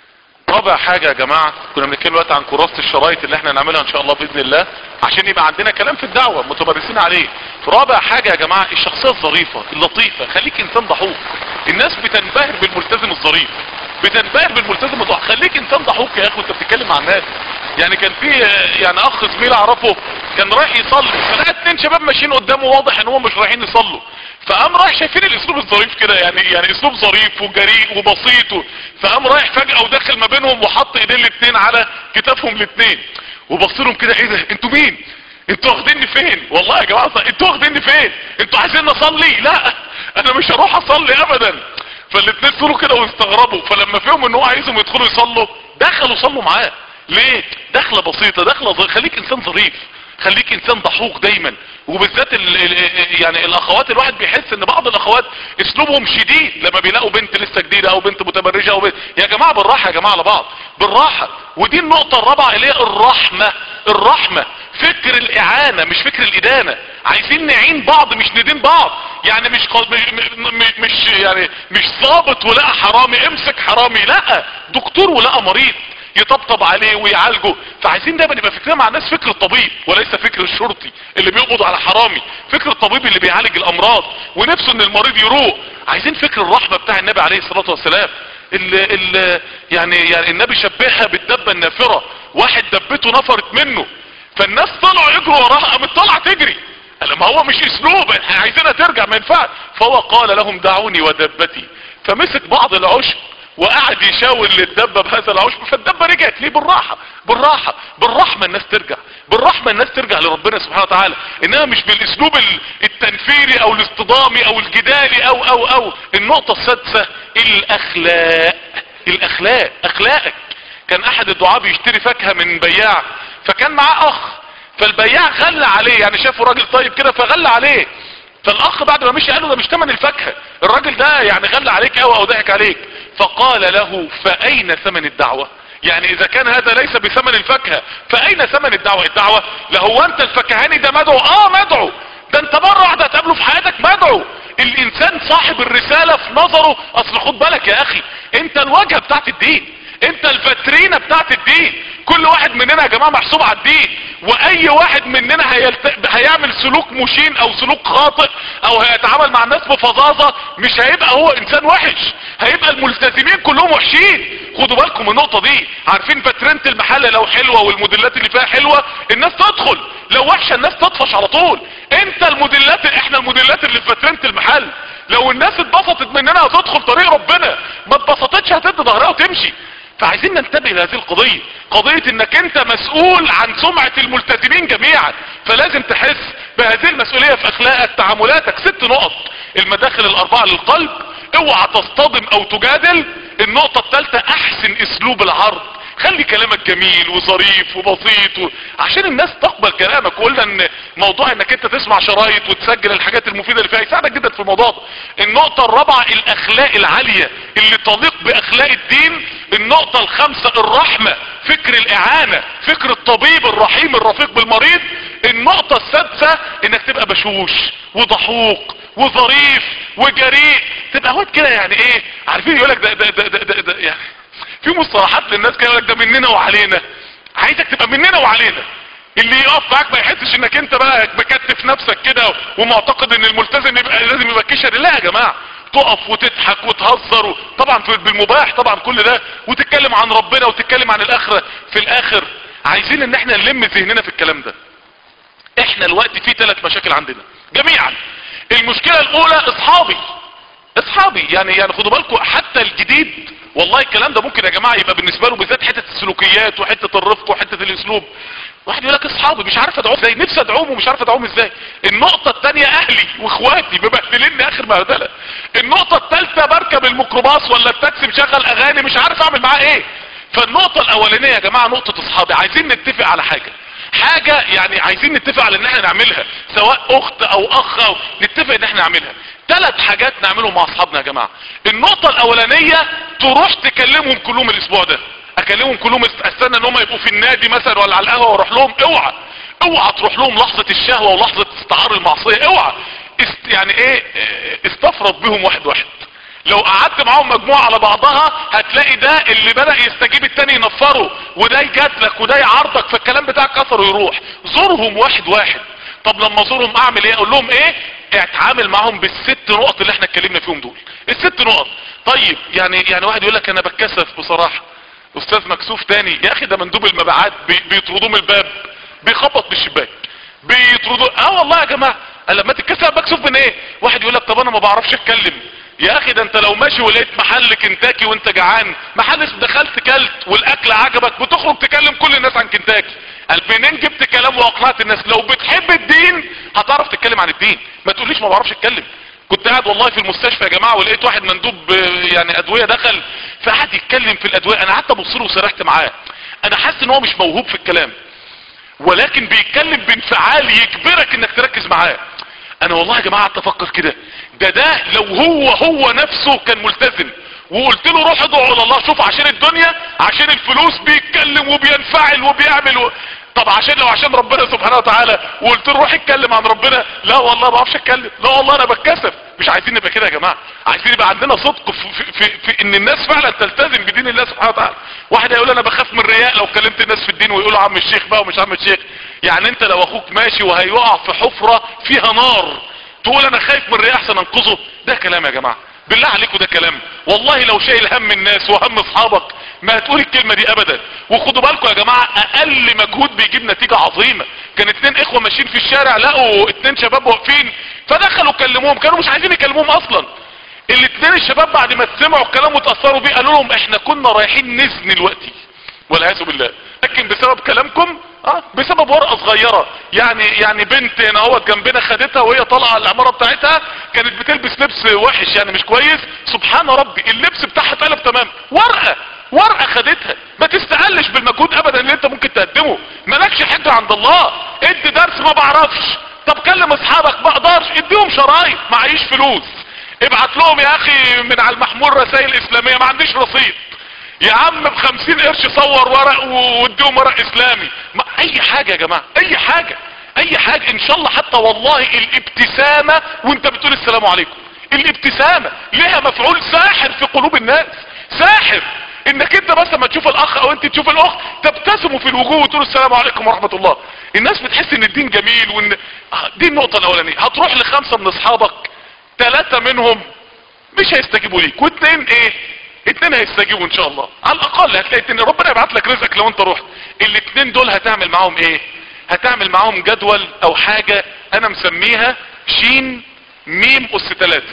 رابع حاجة يا جماعة كنا بنتكلم دلوقتي عن كراسة الشرايط اللي احنا نعملها ان شاء الله باذن الله عشان يبقى عندنا كلام في الدعوة متمرسين عليه رابع حاجة يا جماعة الشخصية الظريفة اللطيفة خليك انسان ضحوك الناس بتنبهر بالملتزم الظريف بتنبهر بالملتزم الضحوك خليك انسان ضحوك يا اخي وانت بتتكلم مع الناس يعني كان في يعني اخ زميل اعرفه كان رايح يصلي فلقى اتنين شباب ماشيين قدامه واضح ان هم مش رايحين يصلوا فقام رايح شايفين الاسلوب الظريف كده يعني يعني اسلوب ظريف وجريء وبسيط و- فقام رايح فجأة ودخل ما بينهم وحط ايدين الاتنين على كتافهم الاتنين وبص لهم كده ايه ده انتوا مين انتوا واخديني فين والله يا جماعه ص- انتوا واخديني فين انتوا عايزين اصلي لا انا مش هروح اصلي ابدا فالاتنين صوروا كده واستغربوا فلما فهموا ان هو عايزهم يدخلوا يصلوا دخلوا صلوا معاه ليه دخله بسيطه دخله ظريف خليك انسان ظريف خليك انسان ضحوك دايما وبالذات ال ال يعني الاخوات الواحد بيحس ان بعض الاخوات اسلوبهم شديد لما بيلاقوا بنت لسه جديده او بنت متبرجه او بنت يا جماعه بالراحه يا جماعه على بعض بالراحه ودي النقطه الرابعه اللي هي الرحمه الرحمه فكر الاعانه مش فكر الادانه عايزين نعين بعض مش ندين بعض يعني مش قل- مش, مش- مش يعني مش ضابط ولقى حرامي امسك حرامي لا دكتور ولقى مريض يطبطب عليه ويعالجه فعايزين دايما يبقى فكرنا مع الناس فكر الطبيب وليس فكر الشرطي اللي بيقبض على حرامي فكر الطبيب اللي بيعالج الامراض ونفسه ان المريض يروق عايزين فكر الرحمة بتاع النبي عليه الصلاة والسلام ال ال يعني يعني النبي شبهها بالدبة النافرة واحد دبته نفرت منه فالناس طلعوا يجروا وراها قامت طالعه تجري قال ما هو مش اسلوب احنا عايزينها ترجع ما ينفعش فهو قال لهم دعوني ودبتي فمسك بعض العشب وقعد يشاور للدبه بهذا العشب فالدبه رجعت ليه بالراحه بالراحه بالرحمه الناس ترجع بالرحمه الناس ترجع لربنا سبحانه وتعالى انما مش بالاسلوب ال- التنفيري او الاصطدامي او الجدالي او او او النقطه السادسه الاخلاق الاخلاق اخلاقك كان احد الدعاة بيشتري فاكهة من بياع فكان معاه اخ فالبياع غلى عليه يعني شافه راجل طيب كده فغلى عليه فالاخ بعد ما مشي قال له ده مش تمن الفاكهة الراجل ده يعني غلى عليك قوي او ضحك عليك فقال له فاين ثمن الدعوة يعني اذا كان هذا ليس بثمن الفاكهة فاين ثمن الدعوة الدعوة لهو انت الفكهاني ده مدعو اه مدعو ده انت مرة واحدة هتقابله في حياتك مدعو الانسان صاحب الرسالة في نظره اصل خد بالك يا اخي انت الواجهة بتاعت الدين انت الفاترينة بتاعت الدين كل واحد مننا يا جماعة محسوب على الدين واي واحد مننا هيلت... هيعمل سلوك مشين او سلوك خاطئ او هيتعامل مع الناس بفظاظة مش هيبقى هو انسان وحش هيبقى الملتزمين كلهم وحشين خدوا بالكم من النقطة دي عارفين فاترينة المحل لو حلوة والموديلات اللي فيها حلوة الناس تدخل لو وحشة الناس تطفش على طول انت الموديلات احنا الموديلات اللي في فاترينة المحل لو الناس اتبسطت مننا هتدخل طريق ربنا ما اتبسطتش هتدي ظهرها وتمشي فعايزين ننتبه لهذه القضية قضية انك انت مسؤول عن سمعة الملتزمين جميعا فلازم تحس بهذه المسؤولية في اخلاقك تعاملاتك ست نقط المداخل الاربعة للقلب اوعى تصطدم او تجادل النقطة الثالثة احسن اسلوب العرض خلي كلامك جميل وظريف وبسيط و... عشان الناس تقبل كلامك وقلنا ان موضوع انك انت تسمع شرايط وتسجل الحاجات المفيدة اللي فيها يساعدك جدا في الموضوع ده النقطة الرابعة الاخلاق العالية اللي تليق باخلاق الدين النقطة الخامسة الرحمة فكر الاعانة فكر الطبيب الرحيم الرفيق بالمريض النقطة السادسة انك تبقى بشوش وضحوك وظريف وجريء تبقى هوت كده يعني ايه عارفين يقولك ده ده ده, ده, ده, ده يعني في مصطلحات للناس كده يقولك ده مننا وعلينا عايزك تبقى مننا وعلينا اللي يقف معاك ما يحسش انك انت بقى مكتف نفسك كده ومعتقد ان الملتزم يبقى لازم يبقى كشري لا يا جماعه تقف وتضحك وتهزر و... طبعا في بالمباح طبعا كل ده وتتكلم عن ربنا وتتكلم عن الاخره في الاخر عايزين ان احنا نلم ذهننا في الكلام ده احنا الوقت في ثلاث مشاكل عندنا جميعا المشكله الاولى اصحابي اصحابي يعني يعني خدوا بالكم حتى الجديد والله الكلام ده ممكن يا جماعه يبقى بالنسبه له بالذات حته السلوكيات وحته الرفق وحته الاسلوب واحد يقول لك اصحابي مش عارف ادعوهم ازاي نفسي ادعوهم ومش عارف ادعوهم ازاي النقطه الثانيه اهلي واخواتي مبهدليني اخر بهدله النقطه الثالثه بركب الميكروباص ولا التاكسي مشغل اغاني مش عارف اعمل معاه ايه فالنقطه الاولانيه يا جماعه نقطه اصحابي عايزين نتفق على حاجه حاجة يعني عايزين نتفق على ان احنا نعملها سواء اخت او اخ او نتفق ان احنا نعملها ثلاث حاجات نعملهم مع اصحابنا يا جماعة النقطة الاولانية تروح تكلمهم كلهم الاسبوع ده اكلمهم كلهم استنى ان هم يبقوا في النادي مثلا ولا على القهوة واروح لهم اوعى اوعى تروح لهم لحظة الشهوة ولحظة استعار المعصية اوعى است يعني ايه اه، استفرد بهم واحد واحد لو قعدت معاهم مجموعة على بعضها هتلاقي ده اللي بدأ يستجيب التاني ينفره وده يجادلك وده يعارضك فالكلام بتاعك كسر ويروح زورهم واحد واحد طب لما ازورهم اعمل ايه اقول لهم ايه اتعامل معاهم بالست نقط اللي احنا اتكلمنا فيهم دول الست نقط طيب يعني يعني واحد يقول لك انا بتكسف بصراحة استاذ مكسوف تاني يا اخي ده مندوب المبيعات بي بيطردوه من الباب بيخبط بالشباك بيطردوه اه والله يا جماعه قال لما تتكسف مكسوف من ايه واحد يقول لك طب انا ما بعرفش اتكلم يا اخي ده انت لو ماشي ولقيت محل كنتاكي وانت جعان محل اسمه دخلت كلت والاكل عجبك بتخرج تكلم كل الناس عن كنتاكي قال منين جبت كلام واقنعت الناس لو بتحب الدين هتعرف تتكلم عن الدين ما تقوليش ما بعرفش اتكلم كنت قاعد والله في المستشفى يا جماعه ولقيت واحد مندوب آه، يعني ادويه دخل فقعد يتكلم في الادويه انا قعدت ابص له وسرحت معاه انا حاسس ان هو مش موهوب في الكلام ولكن بيتكلم بانفعال يجبرك انك تركز معاه انا والله يا جماعه قعدت افكر كده ده ده لو هو هو نفسه كان ملتزم وقلت له روح ادعو الى الله شوف عشان الدنيا عشان الفلوس بيتكلم وبينفعل وبيعمل و... طب عشان لو عشان ربنا سبحانه وتعالى وقلت له روح اتكلم عن ربنا لا والله ما بعرفش اتكلم لا والله انا بتكسف مش عايزين نبقى كده يا جماعه عايزين يبقى عندنا صدق في, في, في, في ان الناس فعلا تلتزم بدين الله سبحانه وتعالى واحد هيقول انا بخاف من الرياء لو كلمت الناس في الدين ويقولوا عم الشيخ بقى ومش عم الشيخ يعني انت لو اخوك ماشي وهيقع في حفره فيها نار تقول انا خايف من الرياء احسن انقذه ده كلام يا جماعه بالله عليكم ده كلام والله لو شايل هم الناس وهم اصحابك ما هتقول الكلمة دي ابدا وخدوا بالكم يا جماعة اقل مجهود بيجيب نتيجة عظيمة كان اتنين اخوة ماشيين في الشارع لقوا اتنين شباب واقفين فدخلوا كلموهم كانوا مش عايزين يكلموهم اصلا الاتنين الشباب بعد ما سمعوا الكلام وتأثروا بيه قالوا لهم احنا كنا رايحين نزني دلوقتي والعياذ بالله لكن بسبب كلامكم اه بسبب ورقه صغيره يعني يعني بنت هنا اهوت جنبنا خدتها وهي طالعه على العماره بتاعتها كانت بتلبس لبس وحش يعني مش كويس سبحان ربي اللبس بتاعها اتقلب تمام ورقه ورقه خدتها ما تستقلش بالمجهود ابدا اللي انت ممكن تقدمه مالكش حجه عند الله ادي درس ما بعرفش طب كلم اصحابك ما اقدرش اديهم شرايط معيش فلوس ابعت لهم يا اخي من على المحمول رسائل اسلاميه ما عنديش رصيد يا عم بخمسين قرش صور ورق واديهم ورق اسلامي ما اي حاجة يا جماعة اي حاجة اي حاجة ان شاء الله حتى والله الابتسامة وانت بتقول السلام عليكم الابتسامة لها مفعول ساحر في قلوب الناس ساحر انك انت بس لما تشوف الاخ او انت تشوف الاخت تبتسموا في الوجوه وتقولوا السلام عليكم ورحمة الله الناس بتحس ان الدين جميل وان آه، دي النقطة الاولانية هتروح لخمسة من اصحابك ثلاثة منهم مش هيستجيبوا ليك واثنين ايه اتنين هيستجيبوا ان شاء الله على الاقل هتلاقي اتنين ربنا يبعت لك رزقك لو انت رحت الاتنين دول هتعمل معاهم ايه هتعمل معاهم جدول او حاجة انا مسميها شين ميم اس تلاتة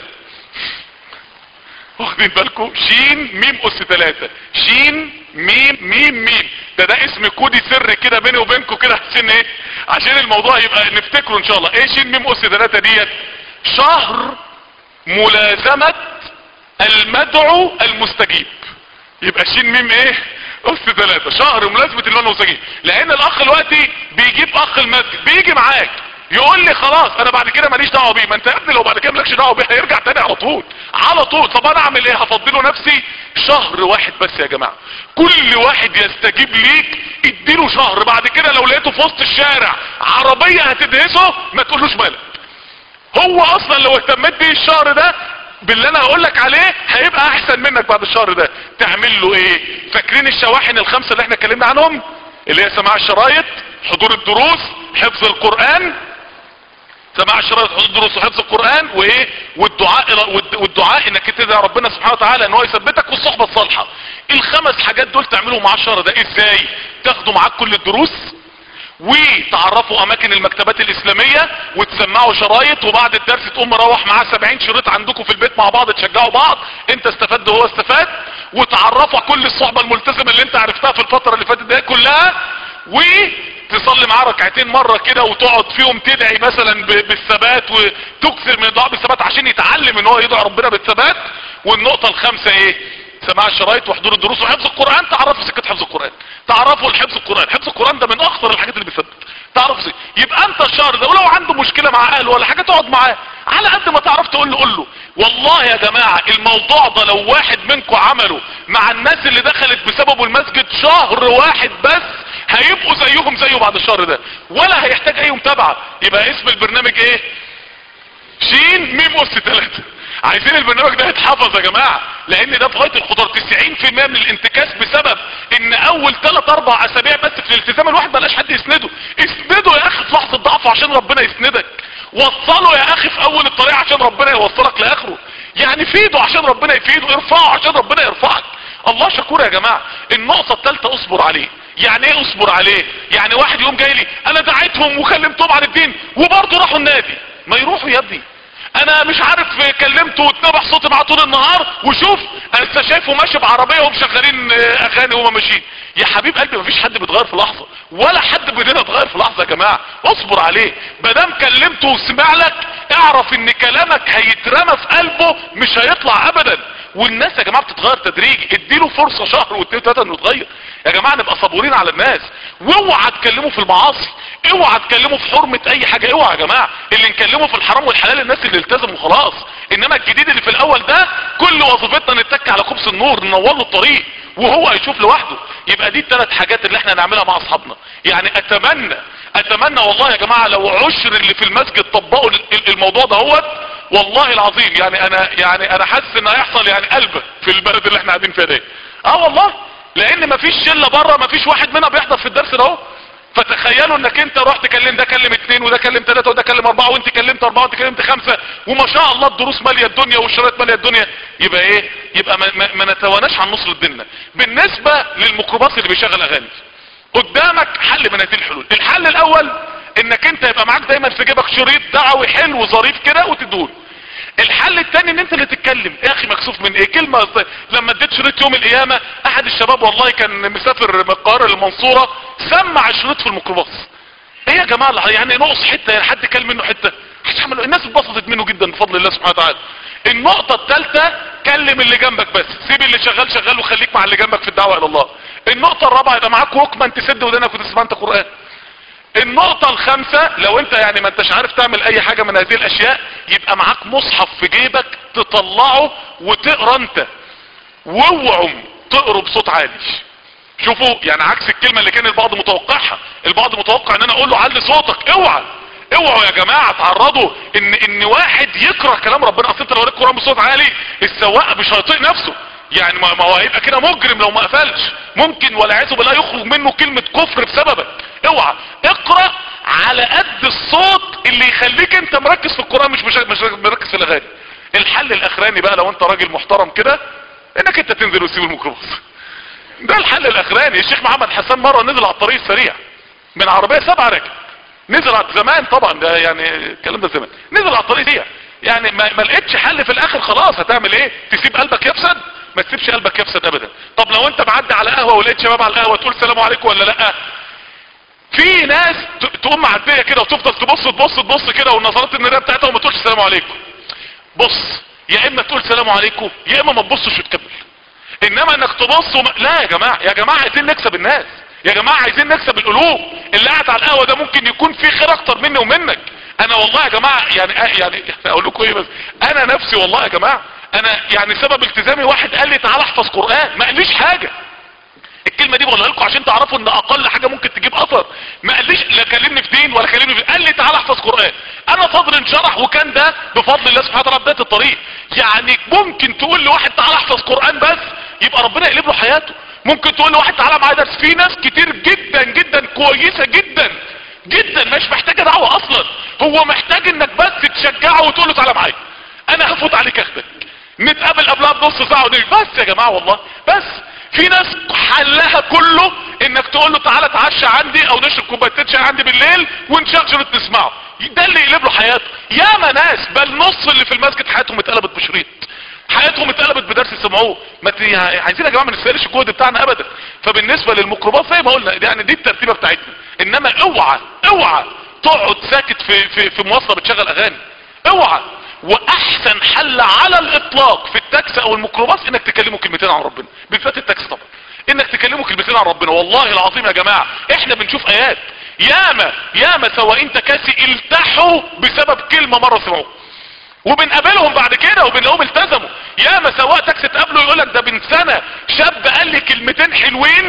واخدين بالكم شين ميم اس تلاتة شين ميم ميم ميم ده ده اسم كودي سر كده بيني وبينكم كده عشان ايه عشان الموضوع يبقى نفتكره ان شاء الله ايه شين ميم اس تلاتة ديت شهر ملازمة المدعو المستجيب يبقى شين ميم ايه اس ثلاثة شهر ملازمة اللي انا مستجيب لان الاخ دلوقتي بيجيب اخ المسجد بيجي معاك يقول لي خلاص انا بعد كده ماليش دعوه بيه ما انت يا ابني لو بعد كده مالكش دعوه بيه هيرجع تاني على طول على طول طب انا اعمل ايه هفضله نفسي شهر واحد بس يا جماعه كل واحد يستجيب ليك اديله شهر بعد كده لو لقيته في وسط الشارع عربيه هتدهسه ما تقولوش مالك هو اصلا لو اهتميت بيه الشهر ده باللي انا هقول لك عليه هيبقى احسن منك بعد الشهر ده تعمل له ايه فاكرين الشواحن الخمسه اللي احنا اتكلمنا عنهم اللي هي سماع الشرايط حضور الدروس حفظ القران سماع الشرايط حضور الدروس وحفظ القران وايه والدعاء إلى- والدعاء انك تدعي ربنا سبحانه وتعالى ان هو يثبتك والصحبه الصالحه الخمس حاجات دول تعملهم مع الشهر ده ازاي تاخدوا معاك كل الدروس وتعرفوا اماكن المكتبات الاسلامية وتسمعوا شرايط وبعد الدرس تقوم مروح معاه 70 شريط عندكم في البيت مع بعض تشجعوا بعض انت استفدت وهو استفاد وتعرفوا كل الصحبة الملتزمة اللي انت عرفتها في الفترة اللي فاتت دي كلها وتصلي معاه ركعتين مرة كده وتقعد فيهم تدعي مثلا ب- بالثبات وتكثر من الدعاء بالثبات عشان يتعلم ان هو يدعي ربنا بالثبات والنقطة الخامسة ايه سماع الشرايط وحضور الدروس وحفظ القرآن تعرفوا سكة حفظ القرآن تعرفوا الحفظ القرآن حفظ القرآن ده من اخطر الحاجات اللي بتثبت تعرفوا سكة. يبقى انت الشهر ده ولو عنده مشكلة مع اهله ولا حاجة تقعد معاه على قد ما تعرف تقول له قول له والله يا جماعة الموضوع ده لو واحد منكم عمله مع الناس اللي دخلت بسببه المسجد شهر واحد بس هيبقوا زيهم زيه بعد الشهر ده ولا هيحتاج اي متابعة يبقى اسم البرنامج ايه شين ميم اس ثلاثة عايزين البرنامج ده يتحفظ يا جماعة لان ده في غاية الخطر 90% من الانتكاس بسبب ان اول 3 4 اسابيع بس في الالتزام الواحد ملاش حد يسنده اسنده يا اخي في لحظة ضعف عشان ربنا يسندك وصله يا اخي في اول الطريق عشان ربنا يوصلك لاخره يعني فيده عشان ربنا يفيده ارفعه عشان ربنا يرفعك الله شكور يا جماعة النقطة الثالثة اصبر عليه يعني ايه اصبر عليه يعني واحد يوم جاي لي انا دعيتهم وكلمتهم عن الدين وبرضه راحوا النادي ما يروحوا يا ابني انا مش عارف كلمته واتنبح صوتي معاه طول النهار وشوف انا لسه شايفه ماشي بعربيه ومشغلين اغاني وهما ماشيين يا حبيب قلبي مفيش حد بيتغير في لحظه ولا حد بايدينا اتغير في لحظه يا جماعه اصبر عليه ما دام كلمته وسمع لك اعرف ان كلامك هيترمى في قلبه مش هيطلع ابدا والناس يا جماعه بتتغير تدريجي اديله فرصه شهر واثنين وثلاثه انه يتغير يا جماعه نبقى صبورين على الناس واوعى تكلموا في المعاصي اوعى تكلموا في حرمه اي حاجه اوعى يا جماعه اللي نكلمه في الحرام والحلال الناس اللي التزموا خلاص انما الجديد اللي في الاول ده كل وظيفتنا نتك على خبز النور ننور له الطريق وهو هيشوف لوحده يبقى دي الثلاث حاجات اللي احنا نعملها مع اصحابنا يعني اتمنى اتمنى والله يا جماعه لو عشر اللي في المسجد طبقوا الموضوع ده هو والله العظيم يعني انا يعني انا حاسس ان هيحصل يعني قلبه في البلد اللي احنا قاعدين فيها دي اه والله لان مفيش شله بره مفيش واحد منها بيحضر في الدرس ده اهو فتخيلوا انك انت رحت كلم ده كلم اثنين وده كلم ثلاثة وده كلم اربعة وانت كلمت اربعة وانت كلمت خمسة وما شاء الله الدروس مالية الدنيا والشرايط مالية الدنيا يبقى ايه يبقى ما, ما, ما نتواناش عن نصر ديننا بالنسبة للميكروباص اللي بيشغل اغاني قدامك حل من هذه الحلول الحل الاول انك انت يبقى معاك دايما في جيبك شريط دعوي حلو وظريف كده وتدول الحل التاني ان انت اللي تتكلم يا اخي مكسوف من ايه كلمة لما اديت شريط يوم القيامة احد الشباب والله كان مسافر من القاهرة للمنصورة سمع الشريط في الميكروباص ايه يا جماعة يعني نقص حتة يعني حد كل منه حتة الناس اتبسطت منه جدا بفضل الله سبحانه وتعالى النقطة الثالثة كلم اللي جنبك بس سيب اللي شغال شغال وخليك مع اللي جنبك في الدعوة الى الله النقطة الرابعة يبقى معاك ووكمان تسد ودنك وتسمع انت قرآن النقطة الخامسة لو انت يعني ما انتش عارف تعمل اي حاجة من هذه الاشياء يبقى معاك مصحف في جيبك تطلعه وتقرا انت واوعوا تقروا بصوت عالي شوفوا يعني عكس الكلمة اللي كان البعض متوقعها البعض متوقع ان انا اقول له علي صوتك اوعى اوعوا يا جماعة تعرضوا ان ان واحد يكره كلام ربنا اصل انت لو قريت القرآن بصوت عالي السواق مش هيطيق نفسه يعني ما هو هيبقى كده مجرم لو ما قفلش ممكن والعياذ بالله يخرج منه كلمة كفر بسببك اوعى اقرا على قد الصوت اللي يخليك انت مركز في القرآن مش مش, مش مركز في الاغاني الحل الاخراني بقى لو انت راجل محترم كده انك انت تنزل وتسيب الميكروباص ده الحل الاخراني الشيخ محمد حسان مرة نزل على الطريق السريع من عربية سبعة راكب نزل على زمان طبعا ده يعني الكلام ده زمان نزل على الطريق السريع يعني ما, ما لقيتش حل في الاخر خلاص هتعمل ايه تسيب قلبك يفسد ما تسيبش قلبك يفسد ابدا طب لو انت معدي على قهوة ولقيت شباب على القهوة تقول سلام عليكم ولا لا في ناس تقوم معديه كده وتفضل تبص تبص تبص كده والنظرات الناريه بتاعتها وما تقولش السلام عليكم بص يا اما تقول سلام عليكم يا اما ما تبصش وتكمل انما انك تبص وما... لا يا جماعه يا جماعه عايزين نكسب الناس يا جماعه عايزين نكسب القلوب اللي قاعد على القهوه ده ممكن يكون في خير اكتر مني ومنك انا والله يا جماعه يعني يعني اقول لكم ايه بس انا نفسي والله يا جماعه انا يعني سبب التزامي واحد قال لي تعالى احفظ قران ما قاليش حاجه الكلمة دي بقولها لكم عشان تعرفوا ان اقل حاجة ممكن تجيب اثر ما قاليش لا كلمني في دين ولا كلمني في قال لي تعالى احفظ قرآن انا صدري انشرح وكان ده بفضل الله سبحانه وتعالى بداية الطريق يعني ممكن تقول لواحد تعالى احفظ قرآن بس يبقى ربنا يقلب له حياته ممكن تقول لواحد تعالى معايا درس في ناس كتير جدا جدا كويسة جدا جدا مش محتاجة دعوة اصلا هو محتاج انك بس تشجعه وتقول له تعالى معايا انا هفوت عليك اخدك نتقابل قبلها بنص ساعة ونيجي بس يا جماعة والله بس في ناس حلها كله انك تقول له تعالى اتعشى عندي او نشرب كوبايتين شاي عندي بالليل ونشغل شريط نسمعه ده اللي يقلب له حياته ياما ناس بل نص اللي في المسجد حياتهم اتقلبت بشريط حياتهم اتقلبت بدرس سمعوه ما ت... عايزين يا جماعه ما نستقلش الجهد بتاعنا ابدا فبالنسبه للميكروباص زي ما قلنا يعني دي الترتيبه بتاعتنا انما اوعى اوعى تقعد ساكت في في في مواصله بتشغل اغاني اوعى واحسن حل على الاطلاق في التاكسي او الميكروباص انك تكلمه كلمتين عن ربنا بالذات التاكسي طبعا انك تكلمه كلمتين عن ربنا والله العظيم يا جماعة احنا بنشوف ايات ياما ياما سواقين تكاسي التحوا بسبب كلمة مرة سمعوها وبنقابلهم بعد كده وبنلاقيهم التزموا ياما سواق تاكسي تقابله يقول لك ده من سنة شاب قال لي كلمتين حلوين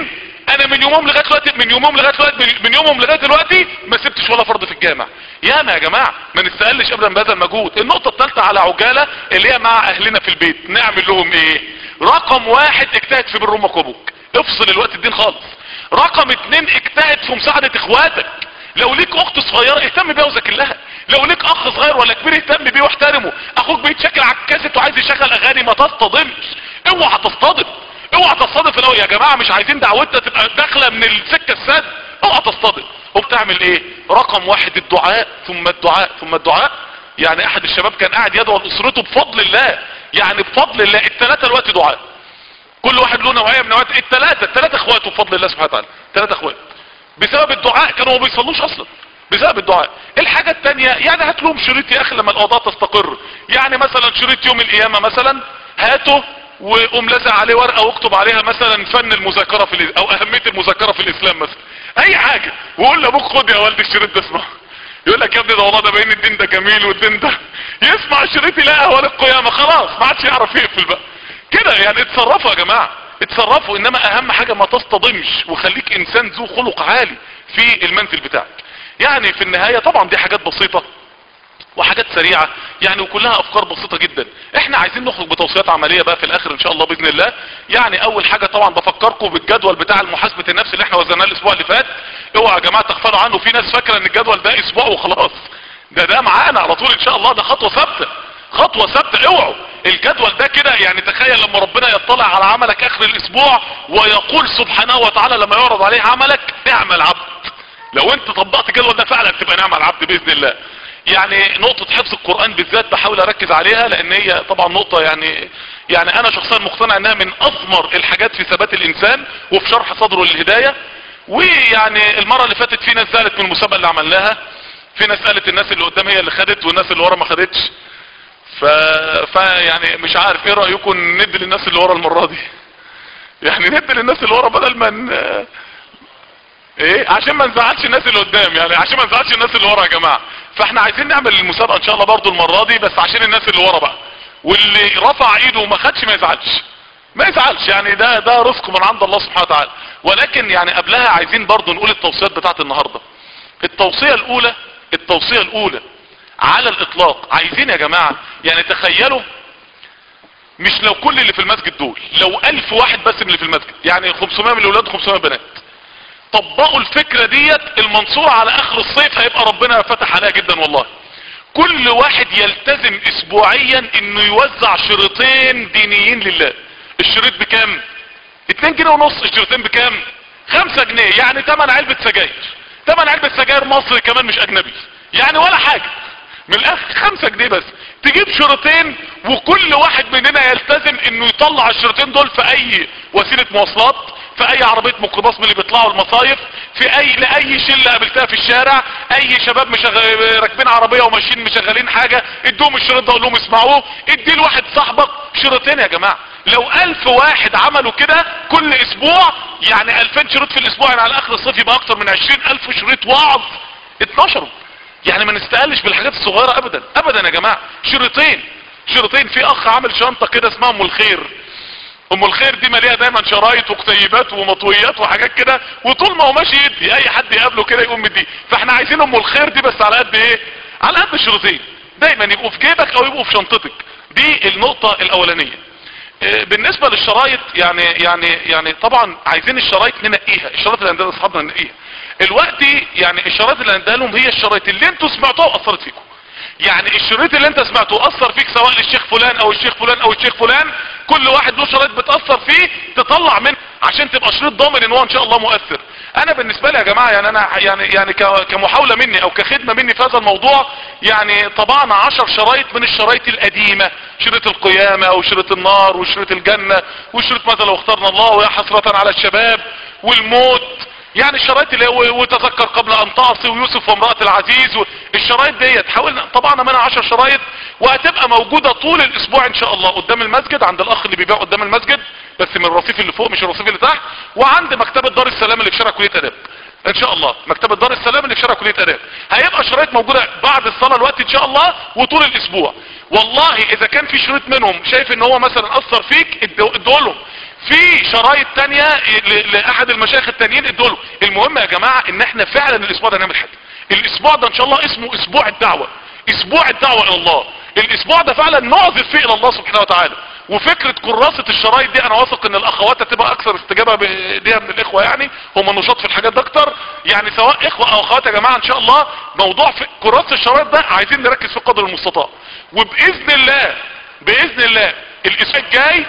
انا من يومهم لغايه دلوقتي من يومهم لغايه دلوقتي من يومهم لغايه دلوقتي ما سبتش ولا فرض في الجامع ياما يا جماعه ما نستقلش ابدا بهذا المجهود النقطه الثالثه على عجاله اللي هي مع اهلنا في البيت نعمل لهم ايه رقم واحد اجتهد في بر امك وابوك افصل الوقت الدين خالص رقم اتنين اجتهد في مساعده اخواتك لو ليك اخت صغيره اهتم بيها وذاكر لها لو ليك اخ صغير ولا كبير اهتم بيه واحترمه اخوك بيتشكل على الكاسيت وعايز يشغل اغاني ما تصطدمش اوعى تصطدم اوعى تصطدم في الاول يا جماعه مش عايزين دعوتنا تبقى داخله من السكه السد اوعى تصطدم وبتعمل ايه رقم واحد الدعاء ثم الدعاء ثم الدعاء يعني احد الشباب كان قاعد يدعو لاسرته بفضل الله يعني بفضل الله الثلاثه الوقت دعاء كل واحد له نوعيه من نوعيات الثلاثه الثلاثه اخواته بفضل الله سبحانه وتعالى ثلاثه اخوات بسبب الدعاء كانوا ما بيصلوش اصلا بسبب الدعاء الحاجة التانية يعني هات لهم شريط يا اخي لما الاوضاع تستقر يعني مثلا شريط يوم القيامة مثلا هاته وقوم لزق عليه ورقة واكتب عليها مثلا فن المذاكرة في ال- او اهمية المذاكرة في الاسلام مثلا اي حاجة وقول لابوك خد يا والدي الشريط ده اسمعه يقول لك يا ابني ده والله ده باين الدين ده جميل والدين ده يسمع الشريط يلاقي اهوال القيامة خلاص ما عادش يعرف يقفل بقى كده يعني اتصرفوا يا جماعة اتصرفوا انما اهم حاجة ما تصطدمش وخليك انسان ذو خلق عالي في المنزل بتاعك يعني في النهاية طبعا دي حاجات بسيطة وحاجات سريعة يعني وكلها افكار بسيطة جدا احنا عايزين نخرج بتوصيات عملية بقى في الاخر ان شاء الله باذن الله يعني اول حاجة طبعا بفكركم بالجدول بتاع المحاسبة النفس اللي احنا وزناه الاسبوع اللي فات اوعى يا جماعة تغفلوا عنه في ناس فاكرة ان الجدول ده اسبوع وخلاص ده ده معانا على طول ان شاء الله ده خطوة ثابتة خطوة ثابتة اوعوا الجدول ده كده يعني تخيل لما ربنا يطلع على عملك اخر الاسبوع ويقول سبحانه وتعالى لما يعرض عليه عملك نعم العبد لو انت طبقت الجدول ده فعلا تبقى نعم العبد باذن الله يعني نقطة حفظ القرآن بالذات بحاول اركز عليها لان هي طبعا نقطة يعني يعني انا شخصيا مقتنع انها من اثمر الحاجات في ثبات الانسان وفي شرح صدره للهداية ويعني المرة اللي فاتت في ناس زعلت من المسابقة اللي عملناها في ناس قالت الناس اللي قدام هي اللي خدت والناس اللي ورا ما خدتش ف... ف يعني مش عارف ايه رأيكم ندي للناس اللي ورا المرة دي يعني ندي للناس اللي ورا بدل ما ن... ايه عشان ما نزعلش الناس اللي قدام يعني عشان ما نزعلش الناس اللي ورا يا جماعه فاحنا عايزين نعمل المسابقه ان شاء الله برضو المره دي بس عشان الناس اللي ورا بقى واللي رفع ايده وما خدش ما يزعلش ما يزعلش يعني ده ده رزق من عند الله سبحانه وتعالى ولكن يعني قبلها عايزين برضو نقول التوصيات بتاعت النهارده التوصيه الاولى التوصيه الاولى على الاطلاق عايزين يا جماعه يعني تخيلوا مش لو كل اللي في المسجد دول لو الف واحد بس من اللي في المسجد يعني 500 من الاولاد و500 بنات طبقوا الفكرة ديت المنصورة على اخر الصيف هيبقى ربنا فتح عليها جدا والله كل واحد يلتزم اسبوعيا انه يوزع شريطين دينيين لله الشريط بكام 2 جنيه ونص الشريطين بكام 5 جنيه يعني تمن علبة سجاير تمن علبة سجاير مصري كمان مش اجنبي يعني ولا حاجة من الاخر 5 جنيه بس تجيب شريطين وكل واحد مننا يلتزم انه يطلع الشريطين دول في اي وسيلة مواصلات في اي عربية ميكروباص من اللي بيطلعوا المصايف في اي لاي شلة قابلتها في الشارع اي شباب مشغل راكبين عربية وماشيين مشغلين حاجة ادوهم الشريط ده قول لهم اسمعوه ادي لواحد صاحبك شريطين يا جماعة لو الف واحد عملوا كده كل اسبوع يعني الفين شريط في الاسبوع يعني على اخر الصيف يبقى اكتر من عشرين الف شريط وعظ اتنشروا يعني ما نستقلش بالحاجات الصغيرة ابدا ابدا يا جماعة شريطين شريطين في اخ عامل شنطة كده اسمها ام الخير ام الخير دي مليها دايما شرايط وكتيبات ومطويات وحاجات كده وطول ما هو ماشي يدي اي حد يقابله كده يقوم مديه فاحنا عايزين ام الخير دي بس على قد ايه على قد الشريطين دايما يبقوا في جيبك او يبقوا في شنطتك دي النقطة الاولانية اه بالنسبة للشرايط يعني يعني يعني طبعا عايزين الشرايط ننقيها الشرايط اللي عندنا اصحابنا ننقيها الوقت يعني الشرايط اللي عندنا لهم هي الشرايط اللي انتوا سمعتوها واثرت فيكم يعني الشريط اللي انت سمعته اثر فيك سواء للشيخ فلان او الشيخ فلان او الشيخ فلان كل واحد له شريط بتاثر فيه تطلع منه عشان تبقى شريط ضامن ان هو ان شاء الله مؤثر انا بالنسبه لي يا جماعه يعني انا يعني يعني كمحاوله مني او كخدمه مني في هذا الموضوع يعني طبعنا عشر شرايط من الشرايط القديمه شريط القيامه وشريط النار وشريط الجنه وشريط ماذا لو اخترنا الله ويا حسره على الشباب والموت يعني الشرايط اللي هو وتذكر قبل ان تعصي ويوسف وامرأة العزيز الشرايط ديت حاولنا طبعا منها عشر شرايط وهتبقى موجودة طول الاسبوع ان شاء الله قدام المسجد عند الاخ اللي بيبيع قدام المسجد بس من الرصيف اللي فوق مش الرصيف اللي تحت وعند مكتبة دار السلام اللي في شارع كلية اداب ان شاء الله مكتبة دار السلام اللي في شارع كلية اداب هيبقى شرايط موجودة بعد الصلاة الوقت ان شاء الله وطول الاسبوع والله اذا كان في شريط منهم شايف ان هو مثلا اثر فيك ادولهم في شرايط تانية ل- لاحد المشايخ التانيين ادوله المهم يا جماعة ان احنا فعلا الاسبوع ده نعمل حاجة الاسبوع ده ان شاء الله اسمه اسبوع الدعوة اسبوع الدعوة الى الله الاسبوع ده فعلا نعزف فيه الى الله سبحانه وتعالى وفكرة كراسة الشرايط دي انا واثق ان الاخوات هتبقى اكثر استجابة بايديها من الاخوة يعني هم نشاط في الحاجات ده اكتر يعني سواء اخوة او اخوات يا جماعة ان شاء الله موضوع في كراسة الشرايط ده عايزين نركز فيه قدر المستطاع وباذن الله باذن الله الاسبوع الجاي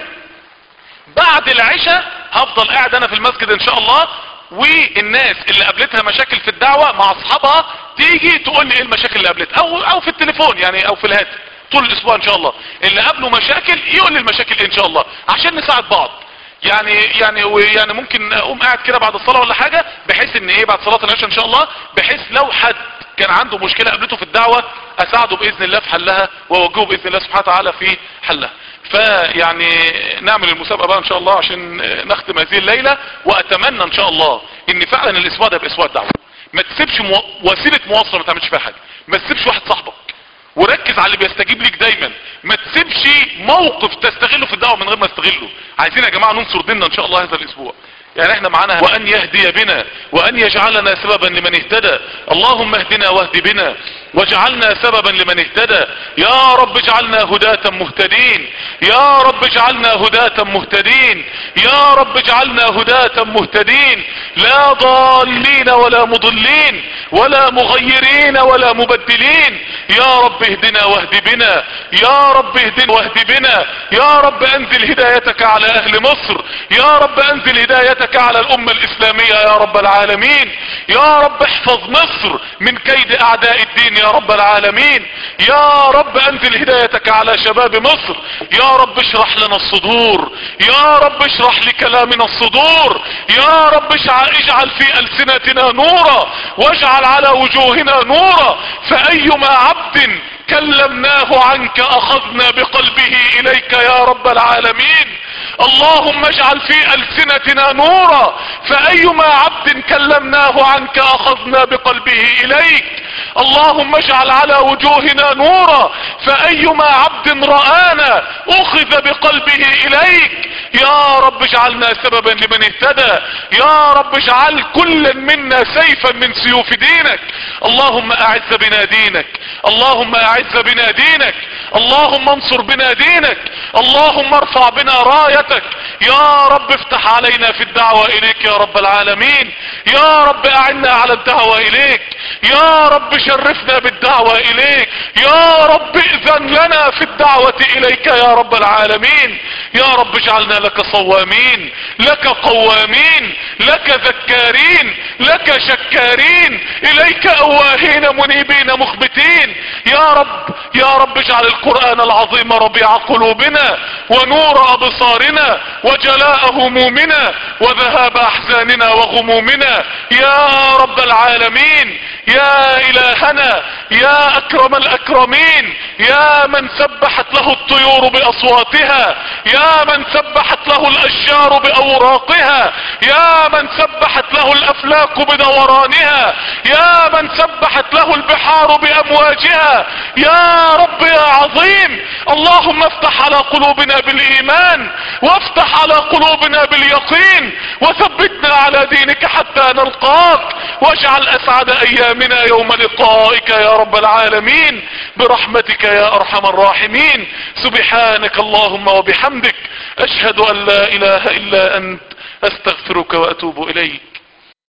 بعد العشاء هفضل قاعد انا في المسجد ان شاء الله والناس اللي قابلتها مشاكل في الدعوة مع اصحابها تيجي تقول لي ايه المشاكل اللي قابلتها او او في التليفون يعني او في الهاتف طول الاسبوع ان شاء الله اللي قابله مشاكل يقول لي المشاكل إيه ان شاء الله عشان نساعد بعض يعني يعني ويعني ممكن اقوم قاعد كده بعد الصلاه ولا حاجه بحيث ان ايه بعد صلاه العشاء ان شاء الله بحيث لو حد كان عنده مشكله قابلته في الدعوه اساعده باذن الله في حلها واوجهه باذن الله سبحانه وتعالى في حلها فيعني نعمل المسابقه بقى ان شاء الله عشان نختم هذه الليله واتمنى ان شاء الله ان فعلا الاسبوع ده يبقى اسبوع الدعوه ما تسيبش مو... وسيله مواصله ما تعملش فيها حاجه ما تسيبش واحد صاحبك وركز على اللي بيستجيب ليك دايما ما تسيبش موقف تستغله في الدعوه من غير ما تستغله عايزين يا جماعه ننصر ديننا ان شاء الله هذا الاسبوع يعني احنا معانا وان يهدي بنا وان يجعلنا سببا لمن اهتدى اللهم اهدنا واهد بنا واجعلنا سببا لمن اهتدى يا رب اجعلنا هداة مهتدين يا رب اجعلنا هداة مهتدين يا رب اجعلنا هداة مهتدين لا ضالين ولا مضلين ولا مغيرين ولا مبدلين يا رب اهدنا واهد بنا يا رب اهدنا واهد بنا يا رب انزل هدايتك على اهل مصر يا رب انزل هدايتك على الامة الاسلامية يا رب العالمين يا رب احفظ مصر من كيد اعداء الدين يا رب العالمين يا رب انزل هدايتك على شباب مصر يا رب اشرح لنا الصدور يا رب اشرح لكلامنا الصدور يا رب اجعل, اجعل في السنتنا نورا واجعل على وجوهنا نورا فايما عبد كلمناه عنك اخذنا بقلبه اليك يا رب العالمين اللهم اجعل في السنتنا نورا فايما عبد كلمناه عنك اخذنا بقلبه اليك اللهم اجعل على وجوهنا نورا فايما عبد رآنا اخذ بقلبه اليك يا رب اجعلنا سببا لمن اهتدى يا رب اجعل كل منا سيفا من سيوف دينك اللهم اعز بنا دينك اللهم اعز بنا دينك اللهم انصر بنا دينك اللهم ارفع بنا رايتك يا رب افتح علينا في الدعوة اليك يا رب العالمين يا رب اعنا على الدعوة اليك يا رب شرفنا بالدعوة اليك يا رب اذن لنا في الدعوة اليك يا رب العالمين يا رب اجعلنا لك صوامين لك قوامين لك ذكارين لك شكارين اليك اواهين منيبين مخبتين يا رب يا رب اجعل القرآن العظيم ربيع قلوبنا ونور ابصارنا وجلاء همومنا وذهاب احزاننا وغمومنا يا رب العالمين يا الهنا يا اكرم الاكرمين يا من سبحت له الطيور باصواتها يا من سبحت له الاشجار باوراقها يا من سبحت له الافلاك بدورانها يا من سبحت له البحار بامواجها يا رب يا عظيم اللهم افتح على قلوبنا بالايمان وافتح على قلوبنا باليقين وثبتنا على دينك حتى نلقاك واجعل اسعد ايامنا يوم لقائك يا رب العالمين برحمتك يا ارحم الراحمين سبحانك اللهم وبحمدك اشهد ان لا اله الا انت استغفرك واتوب اليك